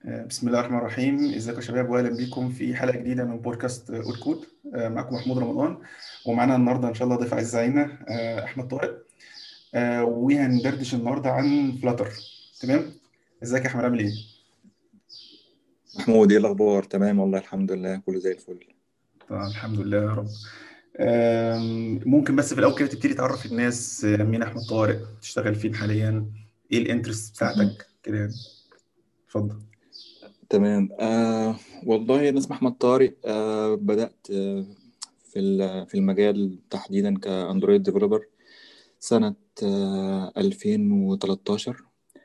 بسم الله الرحمن الرحيم ازيكم يا شباب واهلا بيكم في حلقه جديده من بودكاست اود كود معكم محمود رمضان ومعانا النهارده ان شاء الله ضيف عزيز علينا احمد طارق وهندردش النهارده عن فلاتر تمام ازيك يا احمد عامل ايه محمود ايه الاخبار تمام والله الحمد لله كله زي الفل طبعا الحمد لله يا رب ممكن بس في الاول كده تبتدي تعرف الناس مين احمد طارق تشتغل فين حاليا ايه الانترست بتاعتك كده يعني اتفضل تمام آه والله انا اسمي احمد طارق آه بدات آه في في المجال تحديدا كاندرويد ديفلوبر سنه آه 2013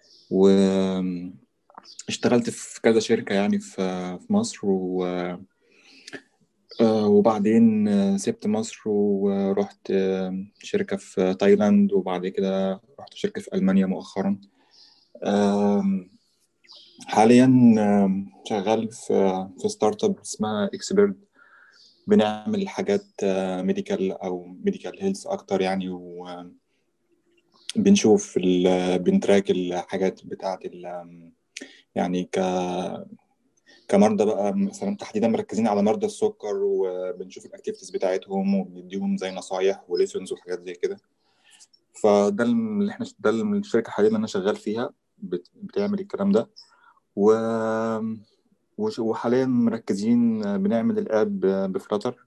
واشتغلت في كذا شركه يعني في في مصر و وبعدين سبت مصر ورحت شركة في تايلاند وبعد كده رحت شركة في ألمانيا مؤخرا حاليا شغال في في ستارت اب اسمها اكسبيرد بنعمل حاجات ميديكال او ميديكال هيلث اكتر يعني وبنشوف بنتراك الحاجات بتاعت يعني ك كمرضى بقى مثلا تحديدا مركزين على مرضى السكر وبنشوف الاكتيفيتيز بتاعتهم وبنديهم زي نصايح وليسونز وحاجات زي كده فده اللي احنا ده الشركه حاليا اللي انا شغال فيها بتعمل الكلام ده و وحاليا مركزين بنعمل الاب بفلاتر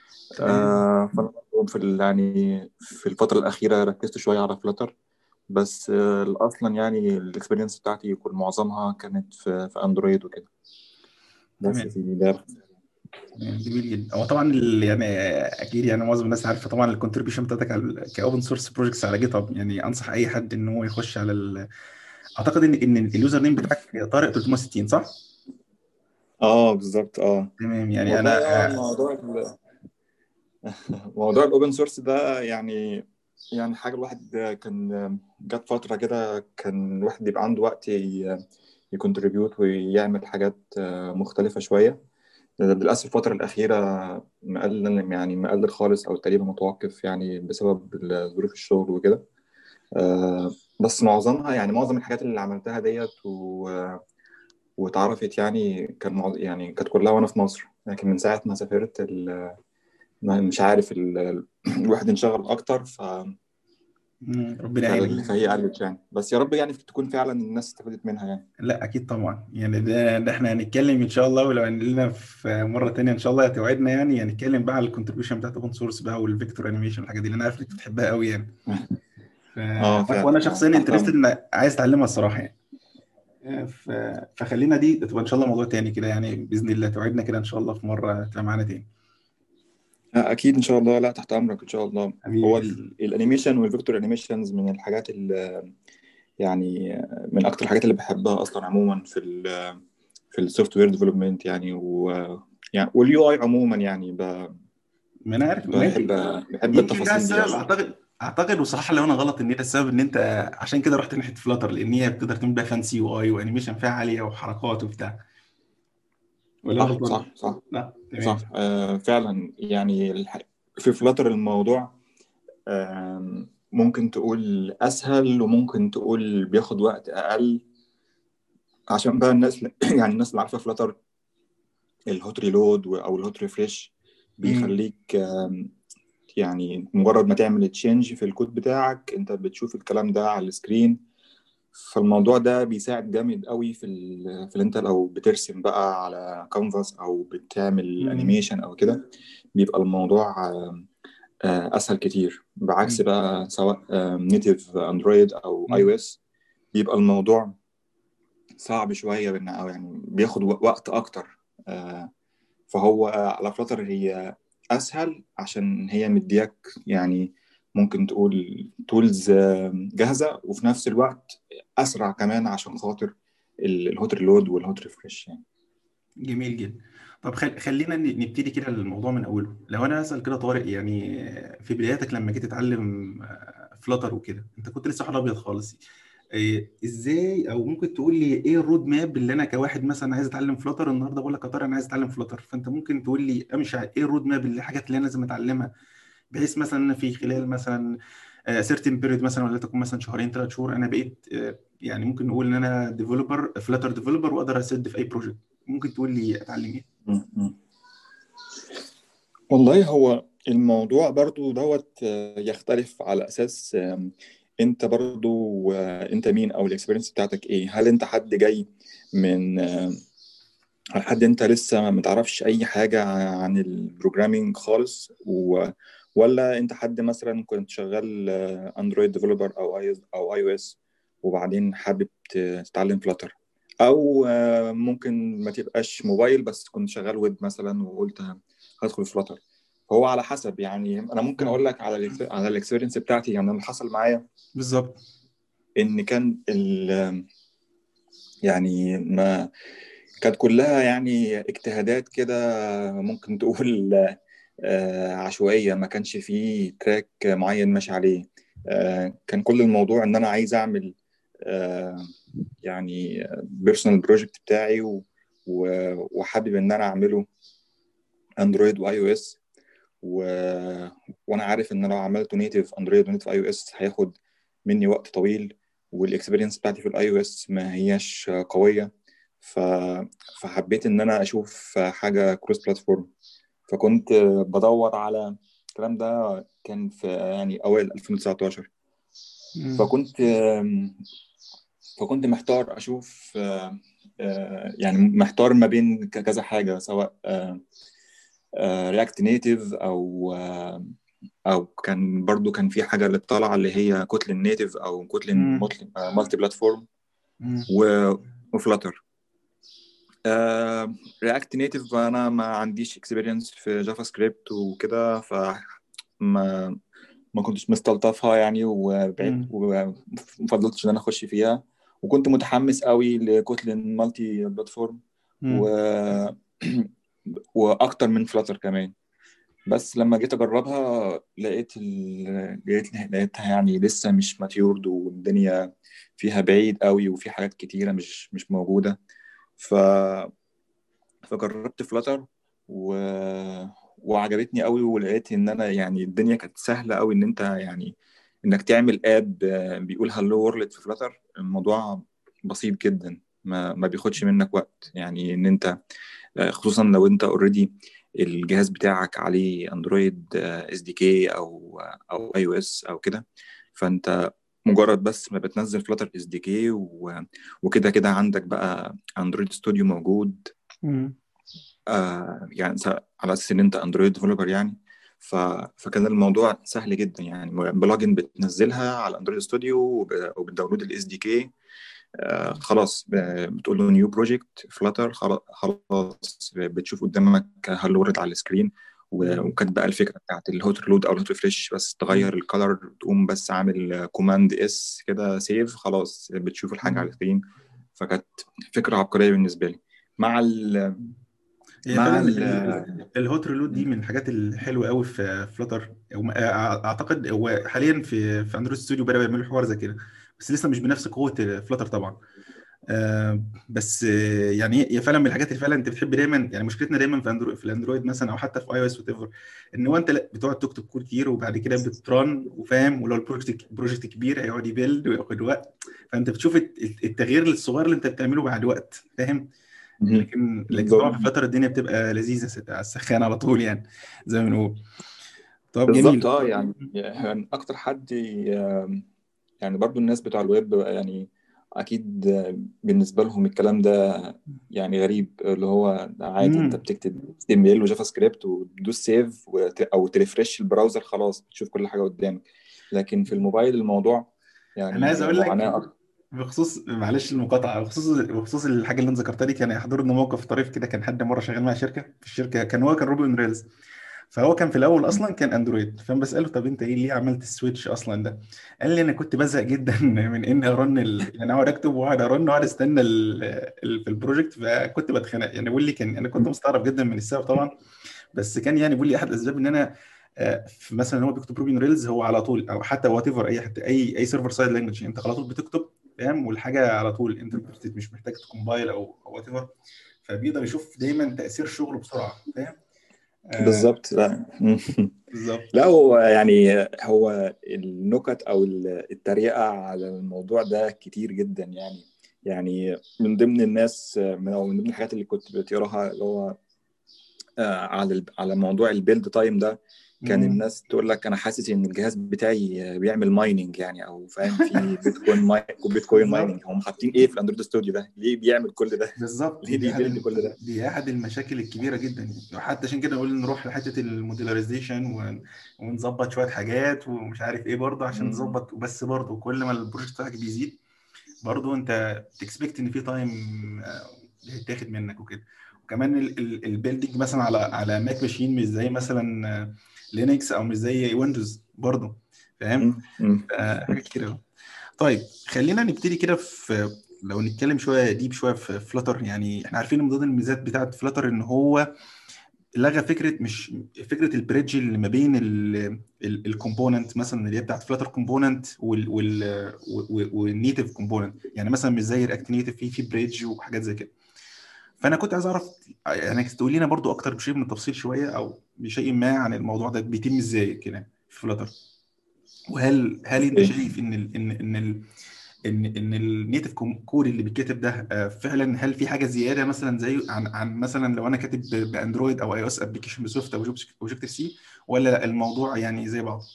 آه في يعني في الفتره الاخيره ركزت شويه على فلاتر بس آه اصلا يعني الاكسبيرينس بتاعتي كل معظمها كانت في, في اندرويد وكده بس في ده جميل جدا هو طبعا يعني اكيد يعني معظم الناس عارفه طبعا الكونتريبيوشن بتاعتك على كاوبن سورس بروجكتس على جيت هاب يعني انصح اي حد ان هو يخش على ال... اعتقد ان ان اليوزر نيم بتاعك طارق 360 صح؟ اه بالظبط اه تمام يعني انا موضوع ال... موضوع الاوبن سورس ده يعني يعني حاجه الواحد كان جت فتره كده كان الواحد يبقى عنده وقت يكونتريبيوت ويعمل حاجات مختلفه شويه للاسف الفتره الاخيره مقلل يعني مقلل خالص او تقريبا متوقف يعني بسبب ظروف الشغل وكده بس معظمها يعني معظم الحاجات اللي عملتها ديت و... واتعرفت يعني كان مع... يعني كانت كلها وانا في مصر لكن من ساعه ما سافرت ال... مش عارف ال... الواحد انشغل اكتر ف ربنا يعينك فهي قلت يعني بس يا رب يعني تكون فعلا الناس استفادت منها يعني لا اكيد طبعا يعني ده, ده احنا هنتكلم ان شاء الله ولو لنا في مره تانية ان شاء الله توعدنا يعني هنتكلم بقى على الكونتريبيوشن بتاعت اوبن سورس بقى والفيكتور انيميشن الحاجات دي اللي انا عارف انك بتحبها قوي يعني ف... اه وانا شخصيا انترستد ان عايز اتعلمها الصراحه يعني ف... فخلينا دي تبقى ان شاء الله موضوع تاني كده يعني باذن الله توعدنا كده ان شاء الله في مره تبقى معانا تاني اكيد ان شاء الله لا تحت امرك ان شاء الله هو الانيميشن والفيكتور انيميشنز من الحاجات اللي يعني من اكتر الحاجات اللي بحبها اصلا عموما في ال في السوفت وير ديفلوبمنت يعني و يعني واليو اي عموما يعني ب ما انا عارف بحب بحب التفاصيل دي يعني. اعتقد اعتقد وصراحه لو انا غلط ان ده السبب ان انت عشان كده رحت ناحيه فلاتر لان هي بتقدر تعمل بيها فانسي يو اي وانيميشن فيها عاليه وحركات وبتاع ولا صح صح صح لا صح آه فعلا يعني الح... في فلاتر الموضوع آه ممكن تقول اسهل وممكن تقول بياخد وقت اقل عشان بقى الناس يعني الناس اللي عارفه فلاتر الهوت ريلود او الهوت ريفريش بيخليك آه يعني مجرد ما تعمل تشينج في الكود بتاعك انت بتشوف الكلام ده على السكرين فالموضوع ده بيساعد جامد قوي في ال في انت لو بترسم بقى على كانفاس او بتعمل انيميشن او كده بيبقى الموضوع اسهل كتير بعكس بقى سواء نيتيف اندرويد او اي او اس بيبقى الموضوع صعب شويه او يعني بياخد وقت اكتر فهو على فلاتر هي اسهل عشان هي مدياك يعني ممكن تقول تولز جاهزه وفي نفس الوقت اسرع كمان عشان خاطر الهوت ريلود والهوت ريفريش يعني جميل جدا طب خلينا نبتدي كده الموضوع من اوله لو انا اسال كده طارق يعني في بداياتك لما جيت تتعلم فلاتر وكده انت كنت لسه حر ابيض خالص ازاي او ممكن تقول لي ايه الرود ماب اللي انا كواحد مثلا عايز اتعلم فلاتر النهارده بقول لك يا طارق انا عايز اتعلم فلاتر فانت ممكن تقول لي امشي ايه الرود ماب اللي الحاجات اللي انا لازم اتعلمها بحيث مثلا في خلال مثلا سيرتن بيريود مثلا ولا تكون مثلا شهرين ثلاث شهور انا بقيت آه، يعني ممكن نقول ان انا ديفلوبر فلاتر ديفلوبر واقدر اسد في اي بروجكت ممكن تقول لي اتعلم ايه؟ م- م. والله هو الموضوع برضو دوت آه، يختلف على اساس آم، انت برضو آه، انت مين او الاكسبيرينس بتاعتك ايه هل انت حد جاي من آم، هل حد انت لسه ما تعرفش اي حاجة عن البروجرامينج خالص و... ولا انت حد مثلا كنت شغال اندرويد ديفلوبر او اي او اي او اس وبعدين حابب ت- تتعلم فلاتر او آه، ممكن ما تبقاش موبايل بس كنت شغال ويب مثلا وقلت هدخل فلاتر هو على حسب يعني انا ممكن اقول لك على ال على الاكسبيرينس بتاعتي يعني اللي حصل معايا بالظبط ان كان ال يعني ما كانت كلها يعني اجتهادات كده ممكن تقول آه، عشوائية ما كانش فيه تراك معين ماشي عليه آه، كان كل الموضوع ان انا عايز اعمل آه، يعني بيرسونال بروجكت بتاعي و- و- وحابب ان انا اعمله اندرويد واي او اس و... وانا عارف ان لو عملته نيتيف اندرويد ونيتيف اي او اس هياخد مني وقت طويل والاكسبيرينس بتاعتي في الاي او اس ما هياش قويه ف... فحبيت ان انا اشوف حاجه كروس بلاتفورم فكنت بدور على الكلام ده كان في يعني اوائل 2019 مم. فكنت فكنت محتار اشوف يعني محتار ما بين كذا حاجه سواء رياكت نيتيف او او كان برضو كان في حاجه اللي طالعه اللي هي كوتلين نيتيف او كوتلين مم. مالتي بلاتفورم مم. وفلاتر رياكت نيتيف انا ما عنديش اكسبيرينس في جافا سكريبت وكده ف ما ما كنتش مستلطفها يعني وبعدت مم. ومفضلتش ان انا اخش فيها وكنت متحمس قوي لكوتلين مالتي بلاتفورم مم. و واكتر من فلاتر كمان بس لما جيت اجربها لقيت ال... لقيت لقيتها يعني لسه مش ماتيورد والدنيا فيها بعيد قوي وفي حاجات كتيره مش مش موجوده ف فجربت فلاتر و... وعجبتني قوي ولقيت ان انا يعني الدنيا كانت سهله قوي ان انت يعني انك تعمل اب بيقول هالو وورلد في فلاتر الموضوع بسيط جدا ما ما بياخدش منك وقت يعني ان انت خصوصا لو انت اوريدي الجهاز بتاعك عليه اندرويد اس دي كي او او اي او اس او كده فانت مجرد بس ما بتنزل فلاتر اس دي كي وكده كده عندك بقى اندرويد ستوديو موجود مم. آه يعني س- على اساس ان انت اندرويد ديفلوبر يعني ف... فكان الموضوع سهل جدا يعني بلجن بتنزلها على اندرويد ستوديو وب- وبتداونلود الاس دي كي خلاص ب- بتقول له نيو بروجكت فلاتر خلاص بتشوف قدامك هالو وورد على السكرين و- مم. وكانت بقى الفكره بتاعت الهوت ريلود او الهوت ريفريش بس مم. تغير الكالر تقوم بس عامل كوماند اس كده سيف خلاص بتشوف الحاجه على مم. السكرين فكانت فكره عبقريه بالنسبه لي مع ال هي مع فعلا ال ال- الهوت ريلود دي من الحاجات الحلوه قوي في فلاتر اعتقد هو حاليا في في اندرويد ستوديو بداوا يعملوا حوار زي كده بس لسه مش بنفس قوه فلاتر طبعا آه، بس آه، يعني هي فعلا من الحاجات اللي فعلا انت بتحب دايما يعني مشكلتنا دايما في اندرويد في الاندرويد مثلا او حتى في اي او اس وات ايفر ان هو انت لا بتقعد تكتب كود كتير وبعد كده بتران وفاهم ولو البروجكت بروجكت كبير هيقعد يبيلد وياخد وقت فانت بتشوف الت- التغيير الصغير اللي انت بتعمله بعد وقت فاهم مهم. لكن لكن بالظبط طبعا في فتره الدنيا بتبقى لذيذه ست- على السخان على طول يعني زي ما بنقول طب بالظبط جميل اه يعني يعني اكتر حد ي- يعني برضو الناس بتوع الويب يعني اكيد بالنسبه لهم الكلام ده يعني غريب اللي هو عادي انت امم بتكتب HTML وجافا سكريبت وتدوس سيف وت- او تريفرش البراوزر خلاص بتشوف كل حاجه قدامك لكن في الموبايل الموضوع انا عايز يعني اقول لك معاناه اكتر بخصوص معلش المقاطعه بخصوص بخصوص الحاجه اللي انت ذكرتها دي كان يحضرني موقف طريف كده كان حد مره شغال مع شركه في الشركه كان هو كان روبي اون ريلز فهو كان في الاول اصلا كان اندرويد فانا بساله طب انت ايه ليه عملت السويتش اصلا ده قال لي انا كنت بزهق جدا من اني ارن ال... يعني اقعد اكتب واقعد ارن واقعد استنى ال... ال... في البروجكت فكنت بتخنق يعني بيقول لي كان انا كنت مستغرب جدا من السبب طبعا بس كان يعني بيقول لي احد الاسباب ان انا آه، في مثلا هو بيكتب روبي ريلز هو على طول او حتى وات ايفر اي حتى اي اي سيرفر سايد لانجوج انت على طول بتكتب فاهم والحاجه على طول انت بت- مش محتاج تكمبايل او او وات ايفر فبيقدر يشوف دايما تاثير شغله بسرعه فاهم آه، بالظبط لا بالظبط لا هو يعني هو النكت او التريقه على الموضوع ده كتير جدا يعني يعني من ضمن الناس من او من ضمن الحاجات اللي كنت بتقراها اللي هو آه، على ال- على موضوع البيلد تايم ده كان مم. الناس تقول لك انا حاسس ان الجهاز بتاعي بيعمل مايننج يعني او فاهم في بيتكوين ماي... بيتكوين بالظبط. مايننج هم حاطين ايه في الاندرويد ستوديو ده ليه بيعمل كل ده بالظبط ليه دي احد بيبيلد كل ده دي احد المشاكل الكبيره جدا يعني وحتى عشان كده نقول نروح لحته الموديلاريزيشن ون- ونظبط شويه حاجات ومش عارف ايه برضه عشان مم. نظبط بس برضه كل ما البروجكت بتاعك بيزيد برضه انت تكسبكت ان في تايم هيتاخد منك وكده وكمان البيلدنج مثلا على على ماك ماشين مش زي مثلا لينكس او مش زي ويندوز برضه فاهم مم. مم. آه، حاجات كتير قوي طيب خلينا نبتدي كده في لو نتكلم شويه ديب شويه في فلاتر يعني احنا عارفين من ضمن الميزات بتاعه فلاتر ان هو لغى فكره مش فكره البريدج اللي ما بين الكومبوننت مثلا اللي هي بتاعت فلاتر كومبوننت والنيتف كومبوننت يعني مثلا مش زي رياكت نيتف في في بريدج وحاجات زي كده فانا كنت عايز اعرف يعني تقول لنا برضو اكتر بشيء من التفصيل شويه او بشيء ما عن الموضوع ده بيتم ازاي كده في فلاتر وهل هل انت اوكي شايف ان ال ان ان ال ان ان النيتف كود اللي بيتكتب ده آه، فعلا هل في حاجه زياده مثلا زي عن عن مثلا لو انا كاتب ب- باندرويد او اي او اس ابلكيشن بسوفت او اوبجكتيف سي ولا لا الموضوع يعني زي بعض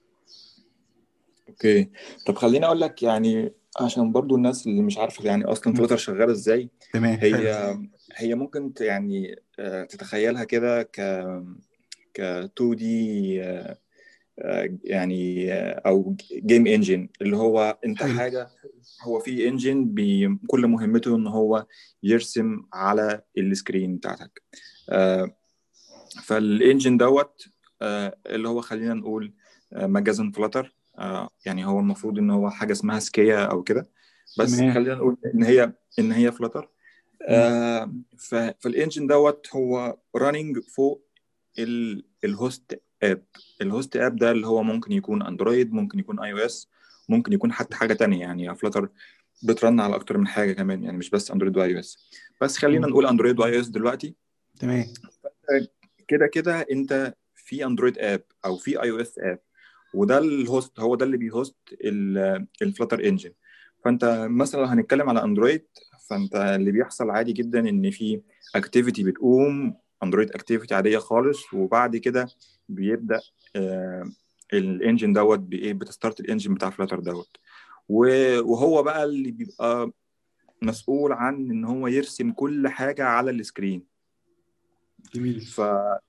اوكي طب خليني اقول لك يعني عشان برضو الناس اللي مش عارفه يعني اصلا مم. فلاتر شغاله ازاي تمام حلو هي هي ممكن ت- يعني آه، تتخيلها كده ك ك 2 دي يعني آه، او جيم انجن اللي هو انت حلو حاجه هو في انجن بي كل مهمته ان هو يرسم على السكرين بتاعتك آه، فالانجن دوت آه، اللي هو خلينا نقول آه، مجازا فلاتر يعني هو المفروض ان هو حاجه اسمها سكيا او كده بس تمام خلينا نقول ان هي ان هي فلاتر مم. فالانجن دوت هو راننج فوق ال- الهوست اب الهوست اب ده اللي هو ممكن يكون اندرويد ممكن يكون اي او اس ممكن يكون حتى حاجه تانية يعني فلاتر بترن على اكتر من حاجه كمان يعني مش بس اندرويد واي او اس بس خلينا مم. نقول اندرويد واي او اس دلوقتي تمام كده كده انت في اندرويد اب او في اي او اس اب وده الهوست هو ده اللي بيهوست الفلاتر انجن فانت مثلا لو هنتكلم على اندرويد فانت اللي بيحصل عادي جدا ان في اكتيفيتي بتقوم اندرويد اكتيفيتي عاديه خالص وبعد كده بيبدا آه الانجن دوت بايه بتستارت الانجن بتاع فلاتر دوت و- وهو بقى اللي بيبقى مسؤول عن ان هو يرسم كل حاجه على السكرين جميل ف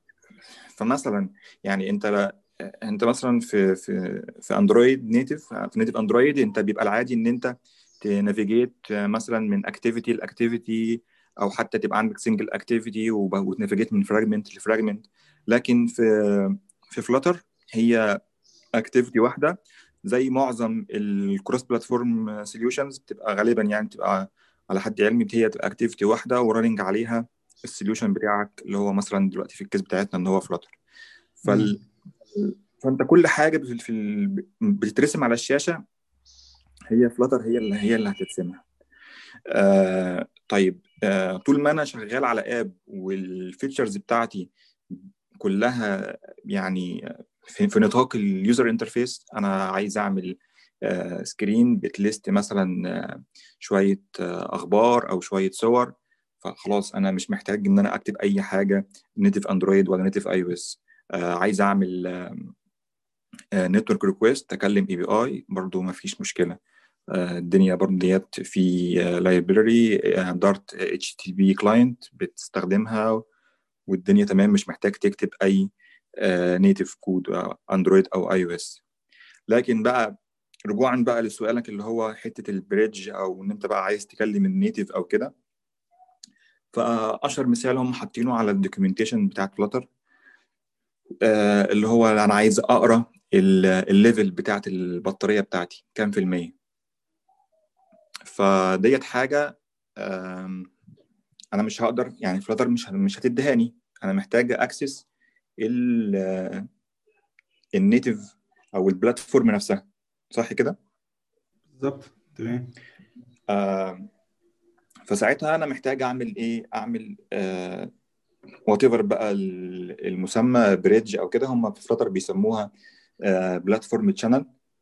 فمثلا يعني انت لا انت مثلا في في في اندرويد نيتف في نيتف اندرويد انت بيبقى العادي ان انت تنافيجيت مثلا من اكتيفيتي لاكتيفيتي او حتى تبقى عندك سنجل اكتيفيتي وتنافيجيت من فراجمنت لفراجمنت لكن في في فلاتر هي اكتيفيتي واحده زي معظم الكروس بلاتفورم سوليوشنز بتبقى غالبا يعني بتبقى على حد علمي هي تبقى اكتيفيتي واحده ورننج عليها السوليوشن بتاعك اللي هو مثلا دلوقتي في الكيس بتاعتنا ان هو فلاتر فال... فانت كل حاجه في في ال... بتترسم على الشاشه هي فلاتر هي اللي هي اللي هترسمها آه طيب آه طول ما انا شغال على اب والفيتشرز بتاعتي كلها يعني في, في نطاق اليوزر انترفيس انا عايز اعمل آه سكرين بتليست مثلا آه شويه آه اخبار او شويه صور فخلاص انا مش محتاج ان انا اكتب اي حاجه نيتف اندرويد ولا نيتف اي او اس عايز اعمل نتورك ريكويست اكلم اي بي اي برضو ما فيش مشكله آه الدنيا برضو ديت في لايبراري دارت اتش تي بي كلاينت بتستخدمها والدنيا تمام مش محتاج تكتب اي نيتف كود اندرويد او اي او اس لكن بقى رجوعا بقى لسؤالك اللي هو حته البريدج او ان انت بقى عايز تكلم النيتف او كده فاشهر مثال هم حاطينه على الدوكيومنتيشن بتاعت فلاتر آه اللي هو انا عايز اقرا الليفل بتاعت البطاريه بتاعتي كام في الميه فديت حاجه انا مش هقدر يعني فلاتر مش مش هتدهاني انا محتاج اكسس النيتف او البلاتفورم نفسها صح كده بالظبط تمام آه فساعتها انا محتاج اعمل ايه اعمل آه وات ايفر بقى المسمى بريدج او كده هم في فلاتر بيسموها بلاتفورم تشانل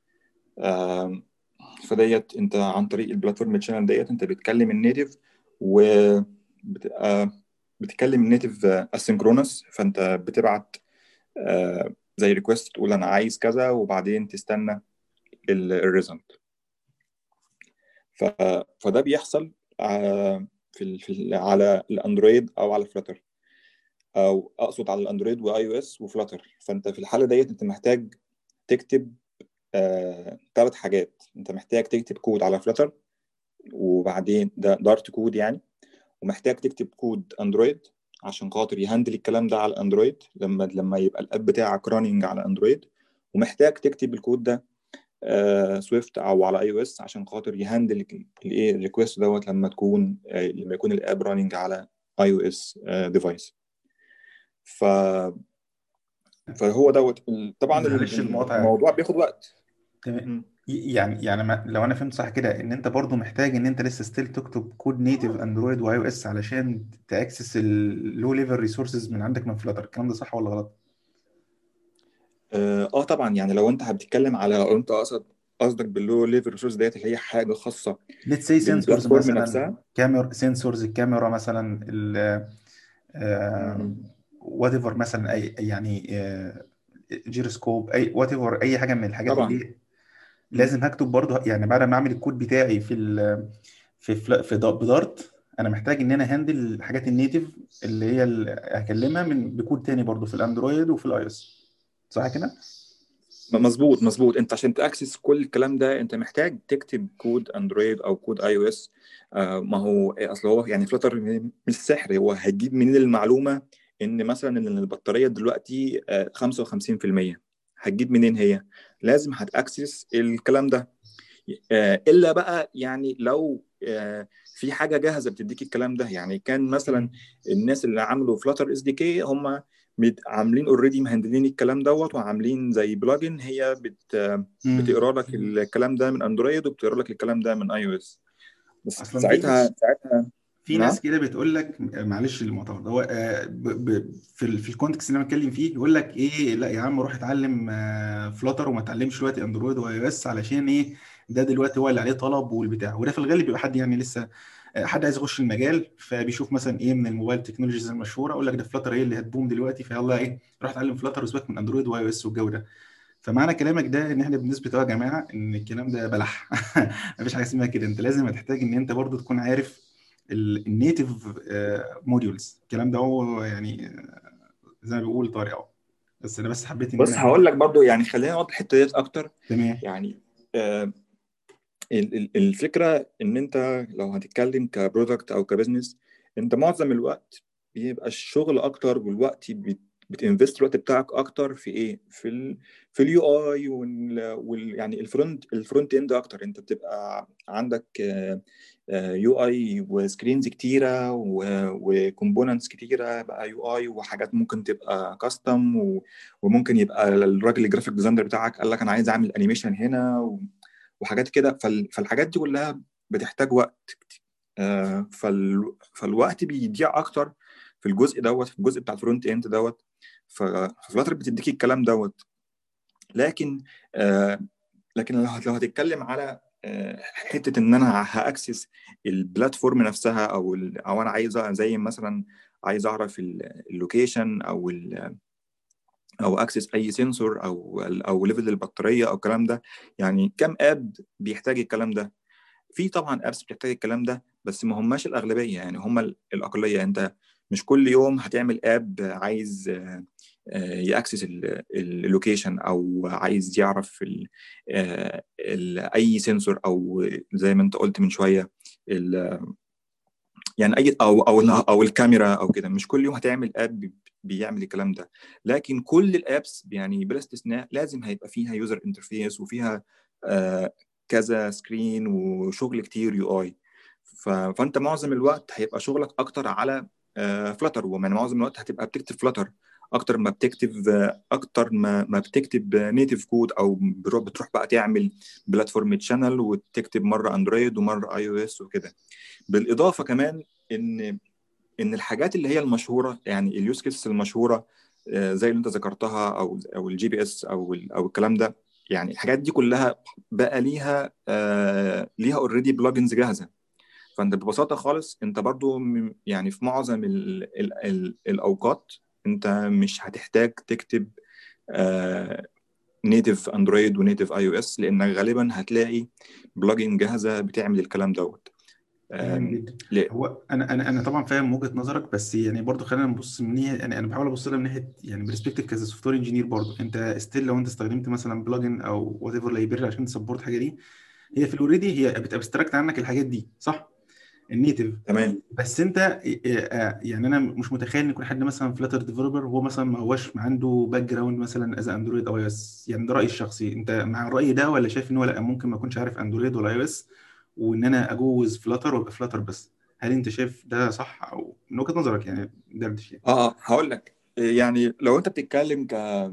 فديت انت عن طريق البلاتفورم تشانل ديت انت بتكلم النيتف وبتبقى بتكلم النيتف اسynchronous فانت بتبعت زي ريكوست تقول انا عايز كذا وبعدين تستنى الريزلت فده بيحصل في, في على الاندرويد او على فلاتر او اقصد على الاندرويد واي او اس وفلاتر فانت في الحاله ديت انت محتاج تكتب ثلاث آه، حاجات انت محتاج تكتب كود على فلاتر وبعدين ده دارت كود يعني ومحتاج تكتب كود اندرويد عشان خاطر يهندل الكلام ده على الاندرويد لما لما يبقى الاب بتاعك راننج على اندرويد ومحتاج تكتب الكود ده سويفت او على اي او اس عشان خاطر يهندل الايه الريكوست دوت لما تكون آه، لما يكون الاب راننج على اي او اس ديفايس ف فهو دوت طبعا الموضوع بياخد وقت تمام يعني يعني لو انا فهمت صح كده ان انت برضو محتاج ان انت لسه ستيل تكتب كود نيتيف اندرويد واي او اس علشان تاكسس اللو ليفل ريسورسز من عندك من فلاتر الكلام ده صح ولا غلط؟ اه, آه، طبعا يعني لو انت هتتكلم على لو انت قصد قصدك باللو ليفل ريسورس ديت اللي هي حاجه خاصه ليتس سي سنسورز مثلا كاميرا سنسورز الكاميرا مثلا ال وات ايفر مثلا اي يعني جيروسكوب اي وات ايفر اي حاجه من الحاجات طبعا. دي لازم هكتب برضه يعني بعد ما اعمل الكود بتاعي في ال في في بدارت انا محتاج ان انا هندل الحاجات النيتف اللي هي اللي هكلمها من بكود تاني برضه في الاندرويد وفي الاي اس صح كده؟ مظبوط مظبوط انت عشان تاكسس كل الكلام ده انت محتاج تكتب كود اندرويد او كود اي او اس ما هو اصل هو يعني فلتر مش سحر هو هيجيب منين المعلومه ان مثلا ان البطاريه دلوقتي 55% آه، هتجيب منين هي لازم هتاكسس الكلام ده آه، الا بقى يعني لو آه، في حاجه جاهزه بتديك الكلام ده يعني كان مثلا الناس اللي عملوا فلاتر اس دي كي هم عاملين اوريدي مهندلين الكلام دوت وعاملين زي بلجن هي بت بتقرا لك الكلام ده من اندرويد وبتقرا لك الكلام ده من اي او اس بس ساعتها ساعتها في ناس كده بتقول لك معلش المعترض هو آه، في في الكونتكست اللي انا بتكلم فيه يقول لك ايه لا يا عم روح اتعلم فلاتر وما تتعلمش دلوقتي اندرويد واي او اس علشان ايه ده دلوقتي هو اللي عليه طلب والبتاع وده في الغالب بيبقى حد يعني لسه آه، حد عايز يخش المجال فبيشوف مثلا ايه من الموبايل تكنولوجيز المشهوره اقول لك ده فلاتر ايه اللي هتبوم دلوقتي فيلا ايه روح اتعلم فلاتر وسيبك من اندرويد واي او اس والجو ده فمعنى كلامك ده ان احنا بالنسبه يا جماعه ان الكلام ده بلح مفيش حاجه اسمها كده انت لازم هتحتاج ان انت برضو تكون عارف النيتف موديولز الكلام ده هو يعني آه، زي ما بيقول طارق اهو بس انا بس حبيت ان بص هقول لك برضو يعني خلينا نوضح الحته ديت اكتر تمام يعني آه الفكره ان انت لو هتتكلم كبرودكت او كبزنس انت معظم الوقت بيبقى الشغل اكتر والوقت بتنفست الوقت بتاعك اكتر في ايه في ال في اليو اي وال يعني الفرونت الفرونت اند اكتر انت بتبقى عندك يو اي وسكرينز كتيره وكومبوننتس كتيره بقى يو اي وحاجات ممكن تبقى كاستم وممكن يبقى الراجل الجرافيك ديزاينر بتاعك قال لك انا عايز اعمل انيميشن هنا وحاجات كده فالحاجات دي كلها بتحتاج وقت آه، فالوقت بيضيع اكتر في الجزء دوت في الجزء بتاع الفرونت اند دوت ففلاتر بتديك الكلام دوت لكن آه لكن لو هتتكلم على آه حته ان انا هاكسس البلاتفورم نفسها او او انا عايز زي مثلا عايز اعرف اللوكيشن او ال او اكسس اي سنسور او او ليفل البطاريه او الكلام ده يعني كم اب بيحتاج الكلام ده في طبعا ابس بتحتاج الكلام ده بس ما هماش الاغلبيه يعني هم الاقليه انت مش كل يوم هتعمل اب عايز آه، ياكسس اللوكيشن او عايز يعرف ال ال اي سنسور او زي ما انت قلت من شويه يعني اي او او او الكاميرا او كده مش كل يوم هتعمل اب بيعمل الكلام ده لكن كل الابس يعني بلا استثناء لازم هيبقى فيها يوزر انترفيس وفيها آه، كذا سكرين وشغل كتير يو اي فانت معظم الوقت هيبقى شغلك اكتر على فلتر ومن معظم الوقت هتبقى بتكتب فلتر اكتر ما بتكتب اكتر ما ما بتكتب نيتف كود او بتروح بقى تعمل بلاتفورم تشانل وتكتب مره اندرويد ومره اي او اس وكده بالاضافه كمان ان ان الحاجات اللي هي المشهوره يعني اليوز كيسز المشهوره آه، زي اللي انت ذكرتها او او الجي بي اس او ال- او الكلام ده يعني الحاجات دي كلها بقى ليها آه، ليها اوريدي بلجنز جاهزه فانت ببساطه خالص انت برضو م- يعني في معظم ال ال ال الاوقات انت مش هتحتاج تكتب نيتف اندرويد ونيتف اي او اس لانك غالبا هتلاقي بلجن جاهزه بتعمل الكلام دوت جميل آم، جدا ل- هو انا انا انا طبعا فاهم وجهة نظرك بس يعني برضو خلينا نبص من ناحيه يعني انا بحاول ابص لها من ناحيه يعني برسبكتيف كذا سوفت وير انجينير برضو انت ستيل لو انت استخدمت مثلا بلجن او وات ايفر لايبرري عشان تسبورت حاجه دي هي في الاوريدي هي بتابستراكت عنك الحاجات دي صح النيتف تمام بس انت آه، آه، يعني انا مش متخيل ان يكون حد مثلا فلاتر ديفلوبر هو مثلا ما هوش عنده باك جراوند مثلا از اندرويد او اي اس يعني ده رايي الشخصي انت مع الراي ده ولا شايف ان هو لا ممكن ما اكونش عارف اندرويد ولا اي اس وان انا اجوز فلاتر وابقى فلاتر بس هل انت شايف ده صح او من وجهة نظرك يعني دردش يعني اه اه هقول لك يعني لو انت بتتكلم ك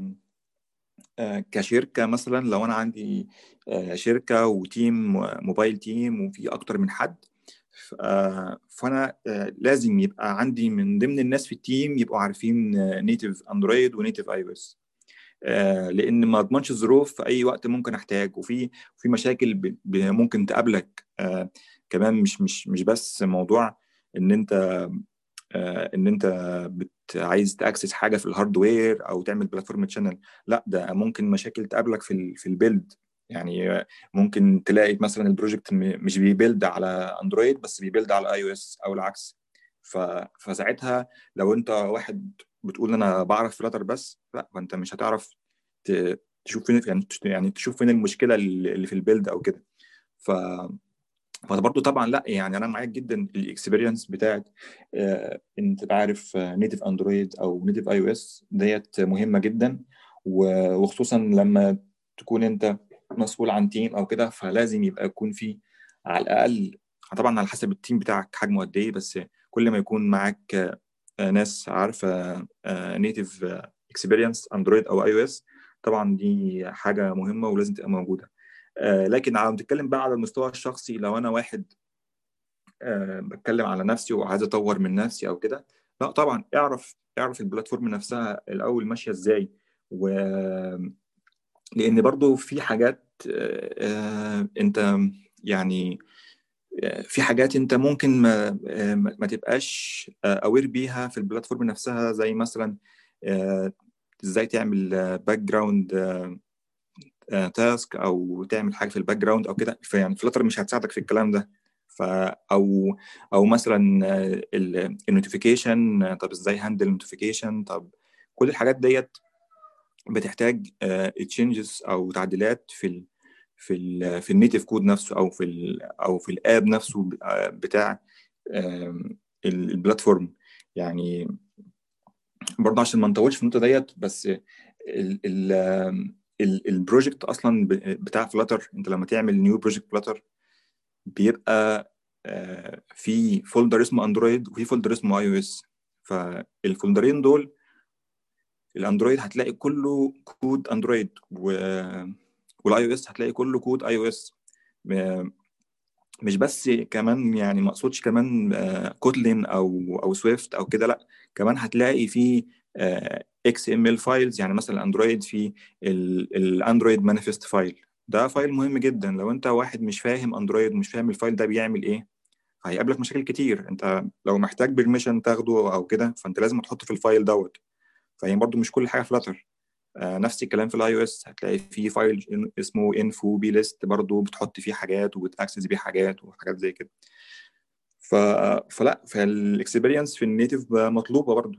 آه، كشركه مثلا لو انا عندي آه، شركه وتيم موبايل تيم وفي اكتر من حد ف- آه، فانا آه، لازم يبقى عندي من ضمن الناس في التيم يبقوا عارفين نيتف اندرويد ونيتف اي او اس لان ما اضمنش الظروف في اي وقت ممكن احتاج وفي في مشاكل ب- ب- ممكن تقابلك آه، كمان مش مش مش بس موضوع ان انت آه، ان انت بت عايز تاكسس حاجه في الهاردوير او تعمل بلاتفورم تشانل لا ده ممكن مشاكل تقابلك في ال في البيلد يعني آه، ممكن تلاقي مثلا البروجكت م- مش بيبيلد على اندرويد بس بيبيلد على اي او اس او العكس ف فساعتها لو انت واحد بتقول انا بعرف فلاتر بس لا فانت مش هتعرف ت- تشوف فين يعني يعني تشوف فين المشكله اللي في البيلد او كده ف فده برضه طبعا لا يعني انا معاك جدا الاكسبيرينس بتاعت آه، ان تبقى عارف نيتف اندرويد او نيتف اي او اس ديت مهمه جدا و- وخصوصا لما تكون انت مسؤول عن تيم او كده فلازم يبقى يكون في على الاقل طبعا على حسب التيم بتاعك حجمه قد ايه بس كل ما يكون معاك آه، ناس عارفه نيتف اكسبيرينس اندرويد او اي او اس طبعا دي حاجه مهمه ولازم تبقى موجوده آه، لكن على بتتكلم بقى على المستوى الشخصي لو انا واحد آه، بتكلم على نفسي وعايز اطور من نفسي او كده لا طبعا اعرف اعرف البلاتفورم نفسها الاول ماشيه ازاي و لان برضو في حاجات آه، آه، انت يعني آه، في حاجات انت ممكن ما آه، ما ما تبقاش اوير بيها في البلاتفورم نفسها زي مثلا آه، ازاي تعمل باك جراوند تاسك او تعمل حاجه في الباك جراوند او كده فيعني فلتر مش هتساعدك في الكلام ده ف او او مثلا النوتيفيكيشن طب ازاي هاندل النوتيفيكيشن طب كل الحاجات ديت بتحتاج تشينجز او تعديلات في ال في ال في النيتف كود نفسه او في ال او في الاب نفسه بتاع البلاتفورم يعني برضه عشان ما نطولش في النقطه ديت بس ال ال البروجكت اصلا بتاع فلاتر انت لما تعمل نيو بروجكت فلاتر بيبقى في فولدر اسمه اندرويد وفي فولدر اسمه اي او اس فالفولدرين دول الاندرويد هتلاقي كله كود اندرويد والاي او اس هتلاقي كله كود اي او اس مش بس كمان يعني ما اقصدش كمان كوتلين او او سويفت او كده لا كمان هتلاقي في اكس ام ال فايلز يعني مثلا اندرويد في الاندرويد مانيفست فايل ده فايل مهم جدا لو انت واحد مش فاهم اندرويد ومش فاهم الفايل ده بيعمل ايه هيقابلك مشاكل كتير انت لو محتاج بيرميشن تاخده او كده فانت لازم تحطه في الفايل دوت فهي برضو مش كل حاجه فلاتر آه نفس الكلام في الاي او اس هتلاقي في فايل اسمه انفو بي ليست برضو بتحط فيه حاجات وبتاكسس بيه حاجات وحاجات زي كده ف... فلا فالاكسبيرينس في النيتف مطلوبه برضو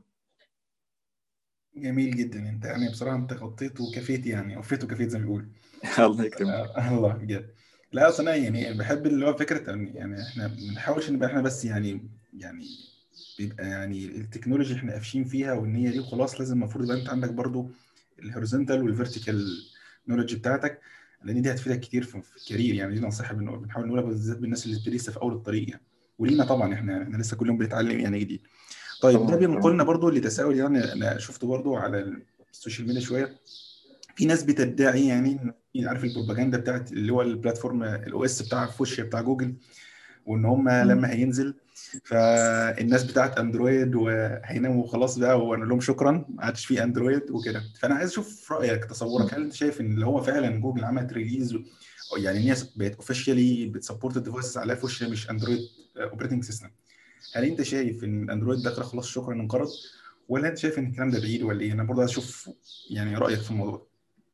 جميل جدا انت يعني بصراحه انت غطيت وكفيت يعني وفيت وكفيت زي ما بيقولوا الله يكرمك آه الله بجد لا اصل انا يعني بحب اللي هو فكره يعني احنا ما بنحاولش نبقى احنا بس يعني يعني بيبقى يعني التكنولوجي احنا قافشين فيها وان هي دي وخلاص لازم المفروض يبقى انت عندك برضو الهوريزونتال والفيرتيكال نولج بتاعتك لان دي هتفيدك كتير في الكارير يعني دي نصيحه بنحاول نقولها بالذات بالناس اللي لسه في اول الطريق يعني ولينا طبعا احنا احنا لسه كل يوم بنتعلم يعني جديد طيب ده بينقلنا برضو لتساؤل يعني انا شفته برضو على السوشيال ميديا شويه في ناس بتدعي يعني عارف البروباجندا بتاعت اللي هو البلاتفورم الاو اس بتاع فوشيا بتاع جوجل وان هم لما هينزل فالناس بتاعت اندرويد وهيناموا خلاص بقى وانا لهم شكرا ما عادش في اندرويد وكده فانا عايز اشوف رايك تصورك هل انت شايف ان اللي هو فعلا جوجل عملت ريليز يعني الناس بقت اوفيشالي بتسبورت الديفايسز على فوش مش اندرويد اوبريتنج سيستم هل انت شايف ان اندرويد ده خلاص شكرا انقرض ولا انت شايف ان الكلام ده بعيد ولا ايه انا برضه عايز اشوف يعني رايك في الموضوع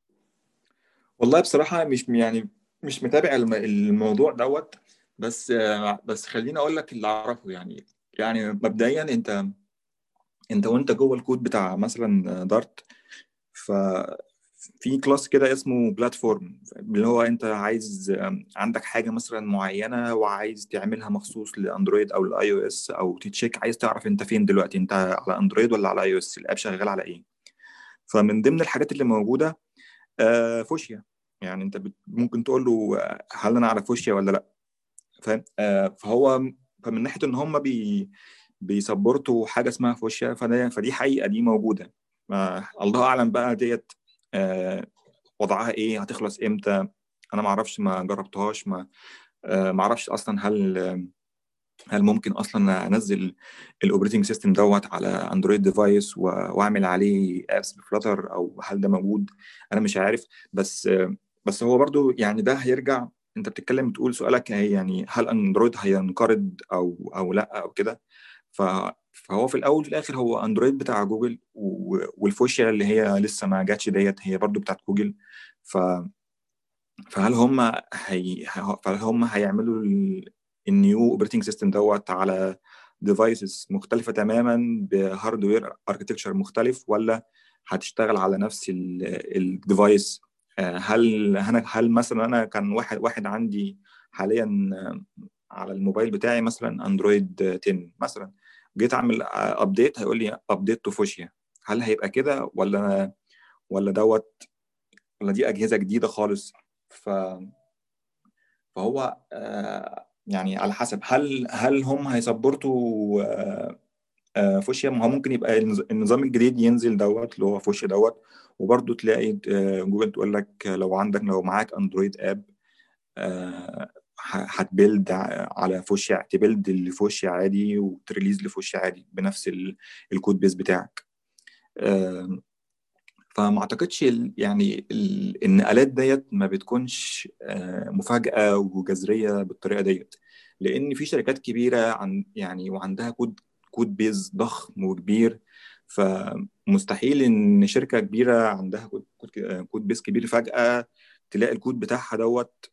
والله بصراحه مش يعني مش متابع الموضوع دوت بس بس خليني اقول لك اللي اعرفه يعني يعني مبدئيا انت انت وانت جوه الكود بتاع مثلا دارت ف في كلاس كده اسمه بلاتفورم اللي هو انت عايز عندك حاجه مثلا معينه وعايز تعملها مخصوص لاندرويد او لاي او اس او تتشيك عايز تعرف انت فين دلوقتي انت على اندرويد ولا على اي او اس الاب شغال على ايه فمن ضمن الحاجات اللي موجوده فوشيا يعني انت ممكن تقول له هل انا على فوشيا ولا لا فاهم فهو فمن ناحيه ان هم بي بيسبورتوا حاجه اسمها فوشيا فدي حقيقه دي موجوده الله اعلم بقى ديت آه وضعها ايه هتخلص امتى انا ما اعرفش ما جربتهاش ما آه ما اعرفش اصلا هل هل ممكن اصلا انزل الاوبريتنج سيستم دوت على اندرويد ديفايس واعمل عليه ابس بفلاتر او هل ده موجود انا مش عارف بس آه بس هو برضو يعني ده هيرجع انت بتتكلم بتقول سؤالك يعني هل اندرويد هينقرض او او لا او كده ف فهو في الاول في الاخر هو اندرويد بتاع جوجل والفوشيا اللي هي لسه ما جاتش ديت هي برضو بتاعت جوجل ف فهل هم هي فهل هم هيعملوا النيو اوبريتنج سيستم دوت على ديفايسز مختلفه تماما بهاردوير اركتكتشر مختلف ولا هتشتغل على نفس الديفايس هل هل هل مثلا انا كان واحد واحد عندي حاليا على الموبايل بتاعي مثلا اندرويد 10 مثلا جيت اعمل ابديت هيقول لي ابديت تو فوشيا هل هيبقى كده ولا ولا دوت ولا دي اجهزه جديده خالص ف فهو يعني على حسب هل هل هم هيسبورتوا فوشيا ما هو ممكن يبقى النظام الجديد ينزل دوت اللي هو فوشيا دوت وبرضه تلاقي جوجل تقول لك لو عندك لو معاك اندرويد اب هتبيلد على فوشيا تبيلد لفوشيا عادي وتريليز لفوشيا عادي بنفس الكود بيس بتاعك فما اعتقدش يعني النقلات ديت ما بتكونش مفاجاه وجذريه بالطريقه ديت لان في شركات كبيره عن يعني وعندها كود كود بيز ضخم وكبير فمستحيل ان شركه كبيره عندها كود, كود بيز كبير فجاه تلاقي الكود بتاعها دوت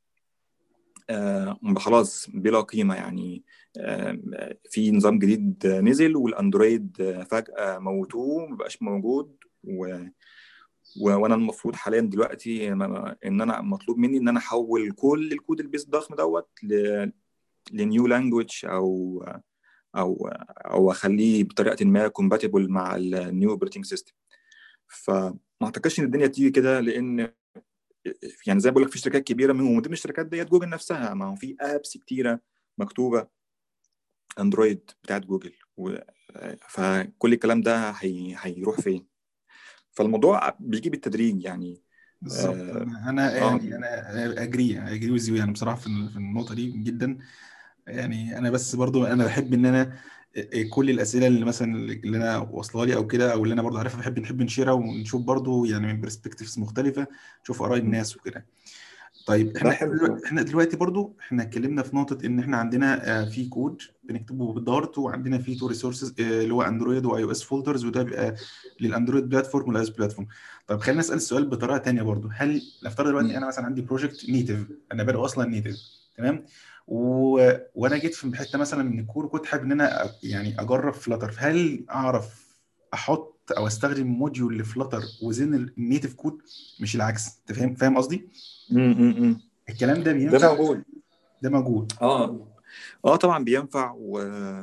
آه خلاص بلا قيمه يعني آه في نظام جديد نزل والاندرويد آه فجاه موتوه مبقاش موجود و وانا المفروض حاليا دلوقتي ان انا مطلوب مني ان انا احول كل الكود البيس الضخم دوت ل... لنيو لانجوج او او او اخليه بطريقه ما كومباتبل مع النيو اوبريتنج سيستم فما اعتقدش ان الدنيا تيجي كده لان يعني زي ما بقول لك في شركات كبيره من ضمن الشركات ديت جوجل نفسها ما هو في ابس كتيره مكتوبه اندرويد بتاعت جوجل و... فكل الكلام ده هي... هيروح فين فالموضوع بيجي بالتدريج يعني بالظبط آه انا يعني آه. انا اجري اجري ويز يعني بصراحه في النقطه دي جدا يعني انا بس برضو انا بحب ان انا كل الاسئله اللي مثلا اللي انا واصله لي او كده او اللي انا برضو عارفها بحب نحب نشيرها ونشوف برضو يعني من برسبكتيفز مختلفه نشوف اراء الناس وكده طيب احنا احنا دلوقتي برضو احنا اتكلمنا في نقطه ان احنا عندنا في كود بنكتبه بالدارت وعندنا فيه تو ريسورسز اللي هو اندرويد واي او اس فولدرز وده بيبقى للاندرويد بلاتفورم والاي اس بلاتفورم طيب خلينا نسال السؤال بطريقه ثانيه برضو هل نفترض دلوقتي انا مثلا عندي بروجكت نيتف انا بادئ اصلا نيتف تمام و... وانا جيت في حته مثلا من الكور كنت حابب ان انا يعني اجرب فلاتر هل اعرف احط او استخدم موديول لفلاتر وزين النيتف كود مش العكس انت فاهم فاهم قصدي؟ امم الكلام ده بينفع ده موجود ده موجود اه اه طبعا بينفع و...